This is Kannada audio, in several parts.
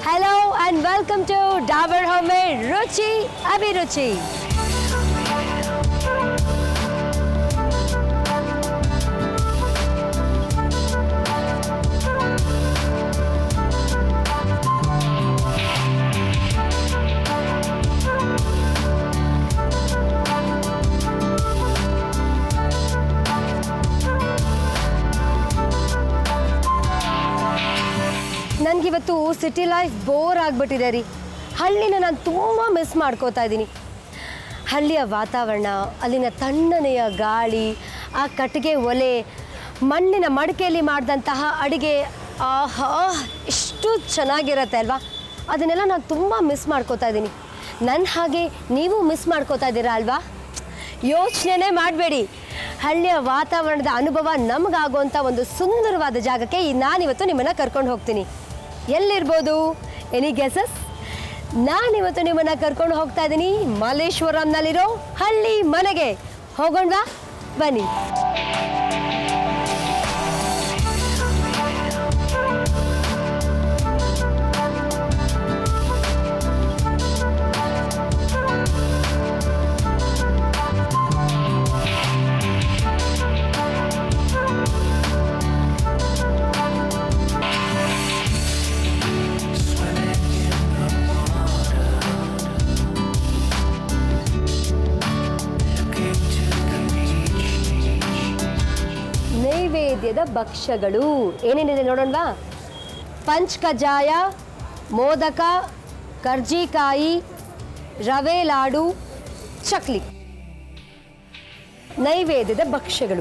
Hello and welcome to Dabur Homemade Ruchi Abhiruchi. ನನಗಿವತ್ತು ಸಿಟಿ ಲೈಫ್ ಬೋರ್ ಆಗಿಬಿಟ್ಟಿದೆ ರೀ ಹಳ್ಳಿನ ನಾನು ತುಂಬ ಮಿಸ್ ಮಾಡ್ಕೋತಾ ಇದ್ದೀನಿ ಹಳ್ಳಿಯ ವಾತಾವರಣ ಅಲ್ಲಿನ ತಣ್ಣನೆಯ ಗಾಳಿ ಆ ಕಟ್ಟಿಗೆ ಒಲೆ ಮಣ್ಣಿನ ಮಡಿಕೆಯಲ್ಲಿ ಮಾಡಿದಂತಹ ಅಡುಗೆ ಆಹಾ ಎಷ್ಟು ಚೆನ್ನಾಗಿರತ್ತೆ ಅಲ್ವಾ ಅದನ್ನೆಲ್ಲ ನಾನು ತುಂಬ ಮಿಸ್ ಮಾಡ್ಕೋತಾ ಇದ್ದೀನಿ ನನ್ನ ಹಾಗೆ ನೀವು ಮಿಸ್ ಮಾಡ್ಕೋತಾ ಇದ್ದೀರಾ ಅಲ್ವಾ ಯೋಚನೆ ಮಾಡಬೇಡಿ ಹಳ್ಳಿಯ ವಾತಾವರಣದ ಅನುಭವ ನಮಗಾಗುವಂಥ ಒಂದು ಸುಂದರವಾದ ಜಾಗಕ್ಕೆ ಈ ನಾನಿವತ್ತು ನಿಮ್ಮನ್ನು ಕರ್ಕೊಂಡು ಹೋಗ್ತೀನಿ ಎಲ್ಲಿರ್ಬೋದು ಎನಿ ಗೆಸಸ್ ನಾನಿವತ್ತು ನಿಮ್ಮನ್ನು ಕರ್ಕೊಂಡು ಹೋಗ್ತಾ ಇದ್ದೀನಿ ಮಲ್ಲೇಶ್ವರಂನಲ್ಲಿರೋ ಹಳ್ಳಿ ಮನೆಗೆ ಹೋಗೋಣವಾ ಬನ್ನಿ ನೈವೇದ್ಯದ ಭಕ್ಷ್ಯಗಳು ಏನೇನಿದೆ ನೋಡೋಣವಾ ಪಂಚ್ ಕಜ್ಜಾಯ ಮೋದಕ ಕರ್ಜಿಕಾಯಿ ರವೆ ಲಾಡು ಚಕ್ಲಿ ನೈವೇದ್ಯದ ಭಕ್ಷ್ಯಗಳು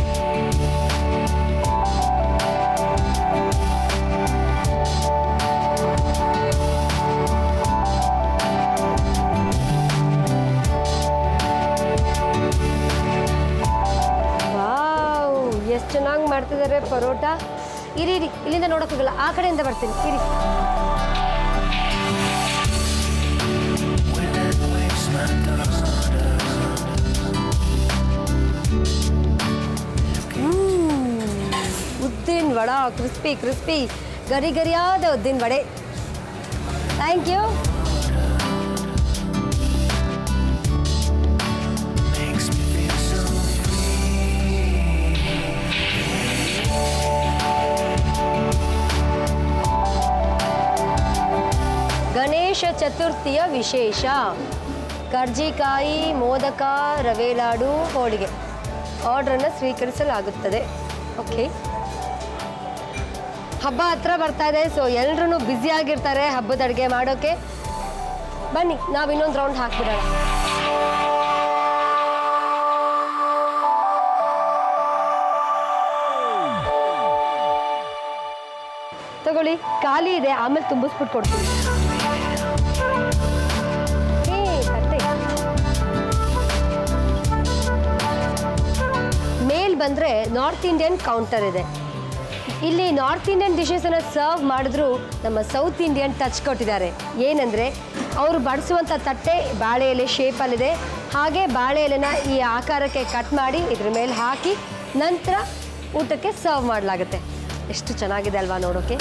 ವಾವ್ ಎಷ್ಟು ಚೆನ್ನಾಗಿ ಮಾಡ್ತಿದ್ದಾರೆ ಪರೋಟ ಇರಿ ಇರಿ ಇಲ್ಲಿಂದ ನೋಡೋಕ್ಕಾಗಲ್ಲ ಆ ಕಡೆಯಿಂದ ಬರ್ತೀನಿ ಇರಿ ಉದ್ದಿನ ವಡ ಕ್ರಿಸ್ಪಿ ಕ್ರಿಸ್ಪಿ ಗರಿ ಗರಿಯಾದ ಉದ್ದಿನ vada thank you makes me feel so Ganesha ಚತುರ್ಥಿಯ ವಿಶೇಷ ಕರ್ಜಿಕಾಯಿ ಮೋದಕ ರವೆ ಲಾಡು ಹೋಳಿಗೆ ಆರ್ಡ್ರನ್ನು ಸ್ವೀಕರಿಸಲಾಗುತ್ತದೆ ಓಕೆ ಹಬ್ಬ ಹತ್ರ ಬರ್ತಾ ಇದೆ ಸೊ ಎಲ್ಲರೂ ಬ್ಯುಸಿಯಾಗಿರ್ತಾರೆ ಹಬ್ಬದ ಅಡುಗೆ ಮಾಡೋಕ್ಕೆ ಬನ್ನಿ ನಾವು ಇನ್ನೊಂದು ರೌಂಡ್ ಹಾಕ್ಬಿಡೋಣ ತಗೊಳ್ಳಿ ಖಾಲಿ ಇದೆ ಆಮೇಲೆ ತುಂಬಿಸ್ಬಿಟ್ಟು ಕೊಡ್ತೀನಿ ಏ, ತಟ್ಟೆ. ಮೇಲ್ ಬಂದ್ರೆ ನಾರ್ತ್ ಇಂಡಿಯನ್ ಕೌಂಟರ್ ಇದೆ ಇಲ್ಲಿ ನಾರ್ತ್ ಇಂಡಿಯನ್ ಡಿಶಸನ್ನು ಸರ್ವ್ ಮಾಡಿದ್ರು ನಮ್ಮ ಸೌತ್ ಇಂಡಿಯನ್ ಟಚ್ ಕೊಟ್ಟಿದ್ದಾರೆ ಏನಂದರೆ ಅವರು ಬಡಿಸುವಂಥ ತಟ್ಟೆ ಬಾಳೆ ಎಲೆ ಶೇಪಲ್ಲಿದೆ ಹಾಗೆ ಬಾಳೆ ಎಲೆನ ಈ ಆಕಾರಕ್ಕೆ ಕಟ್ ಮಾಡಿ ಇದ್ರ ಮೇಲೆ ಹಾಕಿ ನಂತರ ಊಟಕ್ಕೆ ಸರ್ವ್ ಮಾಡಲಾಗುತ್ತೆ ಎಷ್ಟು ಚೆನ್ನಾಗಿದೆ ಅಲ್ವಾ ನೋಡೋಕ್ಕೆ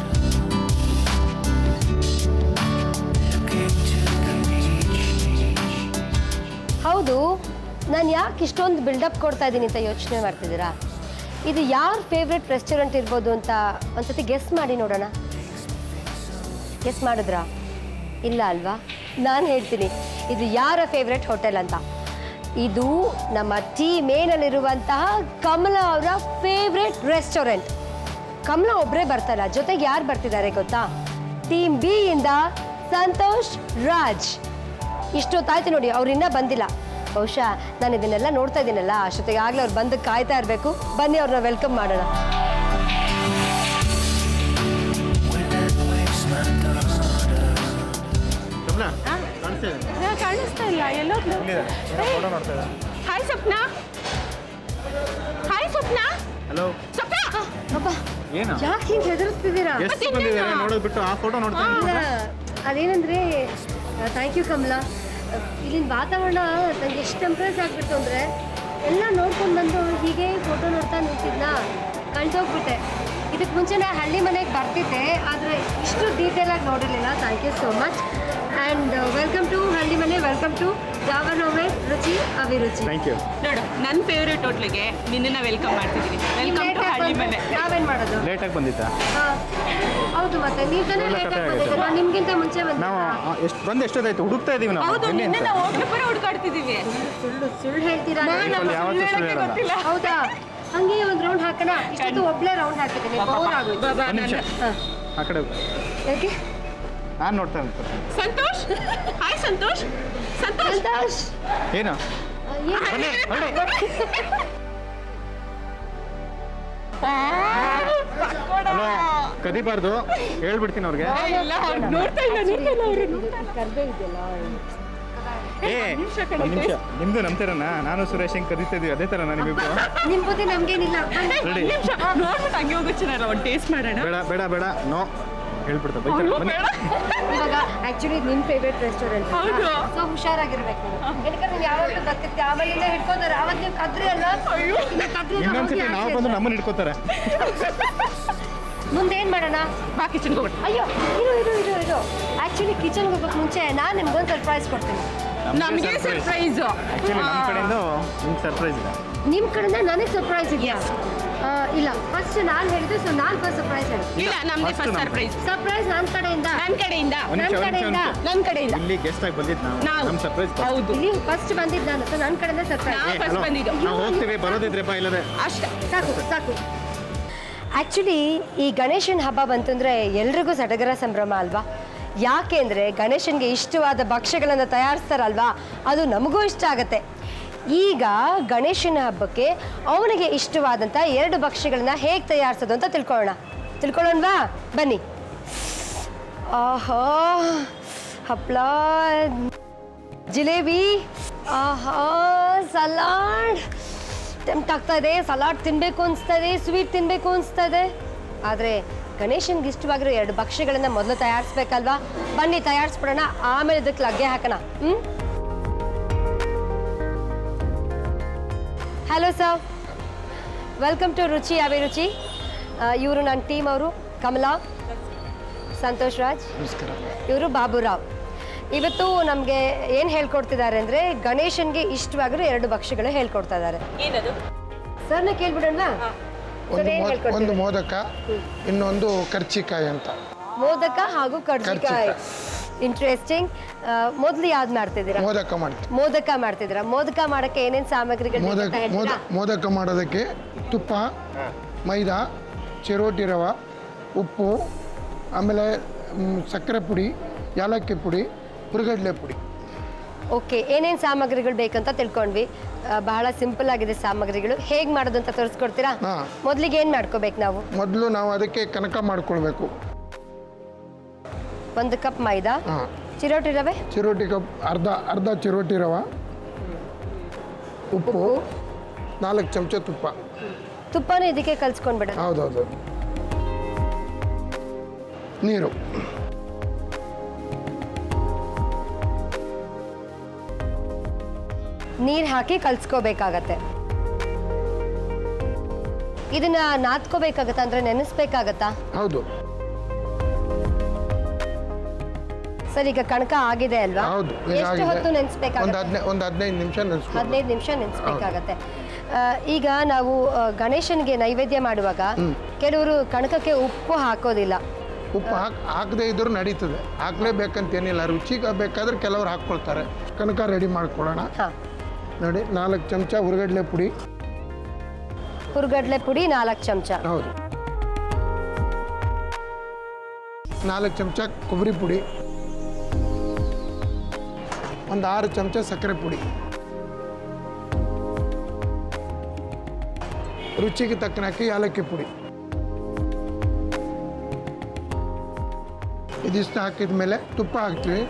ಹೌದು ನಾನು ಯಾಕೆ ಇಷ್ಟೊಂದು ಬಿಲ್ಡಪ್ ಕೊಡ್ತಾ ಇದ್ದೀನಿ ಅಂತ ಯೋಚನೆ ಮಾಡ್ತಿದ್ದೀರಾ ಇದು ಯಾರ ಫೇವ್ರೆಟ್ ರೆಸ್ಟೋರೆಂಟ್ ಇರ್ಬೋದು ಅಂತ ಒಂದ್ಸತಿ ಗೆಸ್ ಮಾಡಿ ನೋಡೋಣ ಗೆಸ್ ಮಾಡಿದ್ರಾ ಇಲ್ಲ ಅಲ್ವಾ ನಾನು ಹೇಳ್ತೀನಿ ಇದು ಯಾರ ಫೇವ್ರೆಟ್ ಹೋಟೆಲ್ ಅಂತ ಇದು ನಮ್ಮ ಟೀ ಮೇನಲ್ಲಿರುವಂತಹ ಕಮಲ ಅವರ ಫೇವ್ರೆಟ್ ರೆಸ್ಟೋರೆಂಟ್ ಕಮಲ ಒಬ್ಬರೇ ಬರ್ತಾರ ಜೊತೆಗೆ ಯಾರು ಬರ್ತಿದ್ದಾರೆ ಗೊತ್ತಾ ಟೀಮ್ ಬಿ ಇಂದ ಸಂತೋಷ್ ರಾಜ್ ಇಷ್ಟೊತ್ತಾಯ್ತು ನೋಡಿ ಅವ್ರು ಇನ್ನೂ ಬಂದಿಲ್ಲ ಬಹುಶಃ ನಾನು ಇದನ್ನೆಲ್ಲ ನೋಡ್ತಾ ಇದ್ದೀನಲ್ಲ ಅಷ್ಟೊತ್ತಿಗೆ ಆಗಲೇ ಅವ್ರು ಬಂದು ಕಾಯ್ತಾ ಇರಬೇಕು ಬನ್ನಿ ಅವ್ರನ್ನ ವೆಲ್ಕಮ್ ಮಾಡೋಣ ಕಮಲ ಕಾಣಿಸ್ತಾ ಇದೆ ನಾ ಕಾಣಿಸ್ತಾ ಇಲ್ಲ ಎಲ್ಲೋದ್ಲು ಇಲ್ಲಿದೆ ಫೋಟೋ ನೋಡ್ತಾ ಇದೆ hi Swapna hi Swapna hello Swapna ಅಪ್ಪ ಏನು ಯಾಕೆ ಹಿಂಗೆ ಹೆದರ್ಸ್ತಿದ್ದೀರಾ ಎಷ್ಟು ಬಂದಿದ್ದಾರೆ ನೋಡೋದು ಬಿಟ್ಟು ಆ ಫೋಟೋ ನೋಡ್ತಾ ಇಲ್ಲ ಅದೇನಂದ್ರೆ ಥ್ಯಾಂಕ್ ಯು ಕಮಲಾ ಇಲ್ಲಿನ ವಾತಾವರಣ ನನಗೆ ಎಷ್ಟು ಇಂಪ್ರೆಸ್ ಆಗ್ಬಿಟ್ಟು ಅಂದರೆ ಎಲ್ಲ ನೋಡ್ಕೊಂಡು ಬಂದು ಹೀಗೆ ಫೋಟೋ ನೋಡ್ತಾ ನಿಂತಿದ್ನ ಕಳ್ದೋಗ್ಬಿಟ್ಟೆ ಇದಕ್ಕೆ ಮುಂಚೆ ನಾ ಹಳ್ಳಿ ಮನೆಗೆ ಬರ್ತಿದ್ದೆ ಆದರೆ ಇಷ್ಟು ಡೀಟೇಲ್ ಡೀಟೇಲ್ ಆಗಿ ನೋಡಿರಲಿಲ್ಲ thank you so much and welcome to Halli Mane welcome to ಜಾವರ್ ಹೋಮೆ ರುಚಿ ಅಭಿರುಚಿ ಥ್ಯಾಂಕ್ ಯು ನೋಡು ನನ್ನ ಫೇವ್ರೇಟ್ ಹೋಟ್ಲಿಗೆ ನಿನ್ನನ್ನ ವೆಲ್ಕಮ್ ಮಾಡ್ತಿದ್ದೀನಿ ವೆಲ್ಕಮ್ ಟು ಹಳ್ಳಿ ಮನೆ ನಾವೇನು ಮಾಡೋದು ಲೇಟಾಗಿ ಬಂದಿತ್ತಾ ಹಾ. ಹೌದು ಮತ್ತೆ ನೀವು ತಾನೇ ಒಳ್ಳೆ ಲೇಟ್ ಕಥೆ ಆಗಿ ಆಗಿದೆ. ಬಂದಿದ್ದೀರಾ ನಿಮ್ಗಿಂತ ಮುಂಚೆ ನಾವು ಬಂದಿದ್ದೀರಾ ಎಷ್ಟು ಬಂದು ಎಷ್ಟೊತ್ತಾಯ್ತು ಹುಡುಕ್ತಾ ಇದೀವಿ ನಾವು ಹೌದು ಎಲ್ಲಿ ಅಂತ ನಿನ್ನ ಹೋಟ್ಲು ಪರ ಹುಡುಕಾಡ್ತಿದ್ದೀವಿ ಸುಳ್ಳು ಸುಳ್ಳು ಹೇಳ್ತೀರಾ ನಾನು ನೀವು? ಯಾವತ್ತೂ ಸುಳ್ಳು ಹೇಳಲ್ಲ ಗೊತ್ತಿಲ್ಲ ಹೌದಾ ಹಂಗೆ ಒಂದು ರೌಂಡ್ ಹಾಕೋಣ ಇಷ್ಟೊತ್ತು ಒಬ್ಳೆ ರೌಂಡ್ ಹಾಕಿದ್ದೀನಿ ಬೋರ್ ಆಗೋಯ್ತು ಬಾಬಾ ಒಂದು ನಿಮಿಷ ಹಾ. ಆ ಕಡೆ ಹೋಗು. ಯಾಕೆ ನಾನು ನೋಡ್ತಾ ಇರ್ತೀನಿ ಸಂತೋಷ್ ಹಾಯ್ ಸಂತೋಷ್ ಸಂತೋಷ್ ಸಂತೋಷ್ ಏನು ಆ, ಏನು? ಬನ್ನಿ ಬನ್ನಿ ಅಲ್ಲ ಕದಿಬಾರ್ದು ಹೇಳ್ಬಿಡ್ತೀನಿ ಅವ್ರಿಗೆ ಇಲ್ಲ ಅವ್ರು ನೋಡ್ತಾ ಇಲ್ಲ ನೋಡ್ತಾ ಇಲ್ಲ ಅವರು ಕರ್ಬೇ ಇದೆಯಲ್ಲ ಏ ಒಂದು ನಿಮಿಷ ನಿಮ್ದು ನಮ್ಮ ಥರನಾ ನಾನು ಸುರೇಶ್ ಹೆಂಗ್ ಕರಿತಾ ಇದೀವಿ ಅದೇ ಥರ ನಿಮ್ಮಿಬ್ರು ನಿಮ್ ಬುದ್ಧಿ ನಮ್ಗೇನಿಲ್ಲ ಬನ್ನಿ. ರೆಡಿ ನಿಮಿಷ ನೋಡ್ಬಿಟ್ಟು ಹಂಗೆ ಹೋಗೋಚಿನಲ್ಲ ಒಂದು ಟೇಸ್ಟ್ ಮಾಡೋಣ ಬೇಡ ಬೇಡ ಬೇಡ ನೋ ಹೇಳ್ಬಿಡ್ತಾ ಬೈತಾರೆ ಅಯ್ಯೋ, ಬನ್ನಿ ಬೇಡ ಇವಾಗ ಆಕ್ಚುಲಿ ನಿಮ್ ಫೇವ್ರೆಟ್ ರೆಸ್ಟೋರೆಂಟ್ ಹೌದು. ಸೊ ಹುಷಾರಾಗಿರ್ಬೇಕು ನೀವು ಯಾಕಂದ್ರೆ ನೀವು ಯಾವತ್ತೂ ಬರ್ತಿರ್ತೀವಿ ಆಮೇಲಿಂದ ಹಿಡ್ಕೋತಾರೆ ಅವತ್ತು ನೀವು ಕದ್ರಿ ಅಲ್ಲ ಇನ್ನು ಕದ್ರಿ ಅಲ್ಲ, ಇನ್ನೊಂದ್ಸತಿ ಹೋಗಿ ನಾವು ಆಚೆ ಬಂದು ಅಂತ. ನಮ್ಮನ್ನ ಇಟ್ಕೋತಾರೆ ಮುಂದೆ ಏನ್ ಮಾಡೋಣ ಬಾ ಕಿಚನ್ಗೆ ಹೋಗೋಣ ಅಯ್ಯೋ ಇರು ಇರು ಇರು ಇರು ಆಕ್ಚುಲಿ ಕಿಚನ್ಗೆ ಹೋಗೋಕೆ ಮುಂಚೆ ನಾನು ನಿಮ್ಗೊಂದು ಸರ್ಪ್ರೈಸ್ ಕೊಡ್ತೀನಿ ನಮಗೆ ಸರ್ಪ್ರೈಸ್ ಆಕ್ಚುಲಿ ನಮ್ಮ ಕಡೆಯಿಂದ ನಿಮ್ಗೆ ಸರ್ಪ್ರೈಸ್ ಇದೆ ನಿಮ್ಮ ಕಡೆಯಿಂದ ನನಗೆ ಸರ್ಪ್ರೈಸ್ ಇದೆಯಾ ಆ, ಇಲ್ಲ ಫಸ್ಟ್ ನಾನು ಹೇಳಿದ್ದು ಸೊ ನಾನು ಫಸ್ಟ್ ಸರ್ಪ್ರೈಸ್ ಹೇಳಿ ಇಲ್ಲ ನಮ್ದೇ First ಫಸ್ಟ್ ನಮ್ದು. ಸರ್ಪ್ರೈಸ್ ಸರ್ಪ್ರೈಸ್ ನನ್ನ ಕಡೆಯಿಂದ ನನ್ನ ಕಡೆಯಿಂದ ಒಂದ್ ನಿಮಿಷ ನನ್ ಒಂದ್ ನಿಮಿಷ ಒಂದ್ ಕಡೆಯಿಂದ. ನಿಮಿಷ. ನನ್ನ ಕಡೆಯಿಂದ ಇಲ್ಲಿ ಗೆಸ್ಟ್ ಆಗಿ ಬಂದಿದ್ದು ನಾವು ನಾವು ನಮ್ಮ ಸರ್ಪ್ರೈಸ್ ಹೌದು ಇಲ್ಲಿ ಫಸ್ಟ್ ಬಂದಿದ್ದು ನಾನು ಸೊ ನನ್ನ ಕಡೆಯಿಂದ ಸರ್ಪ್ರೈಸ್ ನಾವು first ಬಂದಿದ್ದು. ನಾವು ಹೋಗ್ತೀವಿ ಬರೋದಿದ್ರೆ ಬಾ ಇಲ್ಲದೆ ಅಷ್ಟೇ ಸಾಕು ಸಾಕು ಆ್ಯಕ್ಚುಲಿ ಈ ಗಣೇಶನ ಹಬ್ಬ ಬಂತಂದರೆ ಎಲ್ರಿಗೂ ಸಡಗರ ಸಂಭ್ರಮ ಅಲ್ವಾ ಯಾಕೆಂದರೆ ಗಣೇಶನಿಗೆ ಇಷ್ಟವಾದ ಭಕ್ಷ್ಯಗಳನ್ನು ತಯಾರಿಸ್ತಾರಲ್ವಾ ಅದು ನಮಗೂ ಇಷ್ಟ ಆಗುತ್ತೆ ಈಗ ಗಣೇಶನ ಹಬ್ಬಕ್ಕೆ ಅವನಿಗೆ ಇಷ್ಟವಾದಂಥ ಎರಡು ಭಕ್ಷ್ಯಗಳನ್ನ ಹೇಗೆ ತಯಾರಿಸೋದು ಅಂತ ತಿಳ್ಕೊಳ್ಳೋಣ ತಿಳ್ಕೊಳ್ಳೋಣವಾ ಬನ್ನಿ ಆಹಾ ಹಪ್ಪಳ ಜಿಲೇಬಿ ಆಹಾ ಸಲಾಡ್ ಟೆಂಪ್ಟ್ ಆಗ್ತಾ ಇದೆ ಸಲಾಡ್ ತಿನ್ನಬೇಕು ಅನಿಸ್ತಾ ಇದೆ ಸ್ವೀಟ್ ತಿನ್ನಬೇಕು ಅನಿಸ್ತಾ ಇದೆ ಆದರೆ ಗಣೇಶನ್ಗೆ ಇಷ್ಟವಾಗಿರೋ ಎರಡು ಭಕ್ಷ್ಯಗಳನ್ನು ಮೊದಲು ತಯಾರಿಸ್ಬೇಕಲ್ವಾ ಬನ್ನಿ ತಯಾರಿಸ್ಬಿಡೋಣ ಆಮೇಲೆ ಇದಕ್ಕೆ ಲಗ್ಗೆ ಹಾಕೋಣ ಹ್ಞೂ ಹಲೋ ಸರ್ ವೆಲ್ಕಮ್ ಟು ರುಚಿ ಅಭಿರುಚಿ ಇವರು ನನ್ನ ಟೀಮ್ ಅವರು ಕಮಲಾ ಸಂತೋಷ್ ರಾಜ್ ನಮಸ್ಕಾರ ಇವರು ಬಾಬುರಾವ್ ಇವತ್ತು ನಮಗೆ ಏನು ಹೇಳ್ಕೊಡ್ತಿದ್ದಾರೆ ಅಂದರೆ ಗಣೇಶನ್ಗೆ ಇಷ್ಟವಾಗಿರೋ ಎರಡು ಭಕ್ಷ್ಯಗಳು ಹೇಳ್ಕೊಡ್ತಾ ಇದ್ದಾರೆ ಏನದು ಸರ್ನ ಕೇಳ್ಬಿಡೋಣ ಒಂದು ಸರ್ ಏನು ಮೋ- ಒಂದು ಹೇಳ್ಕೊಡ್ತೀವಿ ಮೋದಕ ಇನ್ನೊಂದು ಕರ್ಚಿಕಾಯಿ ಅಂತ ಮೋದಕ ಹಾಗೂ ಕರ್ಜಿಕಾಯಿ ಇಂಟ್ರೆಸ್ಟಿಂಗ್ ಮೊದಲು ಯಾವ್ದು ಮಾಡ್ತಿದ್ದೀರಾ ಮೋದಕ ಮಾಡ್ತೀವಿ ಮೋದಕ ಮಾಡ್ತಿದ್ದೀರಾ ಮೋದಕ ಮಾಡಕ್ಕೆ ಏನೇನು ಸಾಮಗ್ರಿಗಳು ಬೇಕು ಮೋದಕ ಅಂತ ಮೋದ ಹೇಳ್ತೀರಾ? ಮೋದಕ ಮಾಡೋದಕ್ಕೆ ತುಪ್ಪ ಮೈದಾ ಚಿರೋಟಿ ರವೆ ಉಪ್ಪು ಆಮೇಲೆ ಮ್, ಸಕ್ಕರೆ ಪುಡಿ ಯಾಲಕ್ಕಿ ಪುಡಿ ಹುರುಗಡ್ಲೆ ಪುಡಿ ಓಕೆ ಏನೇನು ಸಾಮಗ್ರಿಗಳು ಬೇಕಂತ ತಿಳ್ಕೊಂಡ್ವಿ ಆ, ಬಹಳ ಸಿಂಪಲ್ ಆಗಿದೆ ಸಾಮಗ್ರಿಗಳು ಹೇಗೆ ಮಾಡೋದು ಅಂತ ತೋರಿಸ್ಕೊಡ್ತೀರಾ ಹಾ. ಮೊದಲಿಗೆ ಏನು ಮಾಡ್ಕೋಬೇಕು ನಾವು ಮೊದಲು ನಾವು ಅದಕ್ಕೆ ಕನಕ ಮಾಡ್ಕೊಳ್ಬೇಕು ಒಂದು ಕಪ್ ಮೈದಾ ಹಾಂ ಚಿರೋಟಿ ರವೆ ಚಿರೋಟಿ ಕಪ್ ಅರ್ಧ ಅರ್ಧ ಚಿರೋಟಿ ರವೆ ಉಪ್ಪು ನಾಲ್ಕು ಚಮಚ ತುಪ್ಪ ತುಪ್ಪನೂ ಇದಕ್ಕೆ ಕಲ್ಸ್ಕೊಂಡ್ಬಿಡ ಹೌದೌದು ನೀರು ನೀರು ಹಾಕಿ ಕಲ್ಸ್ಕೋಬೇಕಾಗತ್ತೆ ಇದನ್ನ ನಾದ್ಕೋಬೇಕಾಗತ್ತಾ ಅಂದ್ರೆ ನೆನೆಸ್ಬೇಕಾಗತ್ತಾ ಹೌದು ಸರ್ ಈಗ ಕಣಕ ಆಗಿದೆ ಅಲ್ವಾ ಹೌದು ಈಗ ಎಷ್ಟು ಆಗಿದೆ. ಹೊತ್ತು ಒಂದು ನೆನೆಸ್ಬೇಕಾಗತ್ತೆ ಹದಿನೈದು ಒಂದು ಹದಿನೈದು ನಿಮಿಷ ನೆನೆಸ್ಕೊಂಡು ಹದಿನೈದು ನಿಮಿಷ ನೆನೆಸ್ಬೇಕಾಗತ್ತೆ ಆ, ಈಗ ನಾವು ಆ, ಗಣೇಶನ್ಗೆ ನೈವೇದ್ಯ ಮಾಡುವಾಗ ಕೆಲವರು ಕಣಕಕ್ಕೆ ಉಪ್ಪು ಹಾಕೋದಿಲ್ಲ ಉಪ್ಪು ಹಾಕ್ ಹಾಕದೇ ಇದ್ರೂ ನಡೀತದೆ ಹಾಕ್ಲೇಬೇಕಂತೇನಿಲ್ಲ ರುಚಿಗೆ ಬೇಕಾದ್ರೆ ಕೆಲವ್ರು ಹಾಕ್ಕೊಳ್ತಾರೆ ಕನಕ ರೆಡಿ ಮಾಡ್ಕೊಳ್ಳೋಣ ಹಾ ನೋಡಿ ನಾಲ್ಕು ಚಮಚ ಹುರುಗಡ್ಲೆ ಪುಡಿ ಹುರ್ಗಡ್ಲೆ ಪುಡಿ ನಾಲ್ಕು ಚಮಚ ಹೌದು ನಾಲ್ಕು ಚಮಚ ಕೊಬ್ಬರಿ ಪುಡಿ ಒಂದು ಆರು ಚಮಚ ಸಕ್ಕರೆ ಪುಡಿ ರುಚಿಗೆ ತಕ್ಕನಾಗಿ ಯಾಲಕ್ಕಿ ಪುಡಿ ಇದಿಷ್ಟು ಹಾಕಿದ ಮೇಲೆ ತುಪ್ಪ ಹಾಕ್ತೀವಿ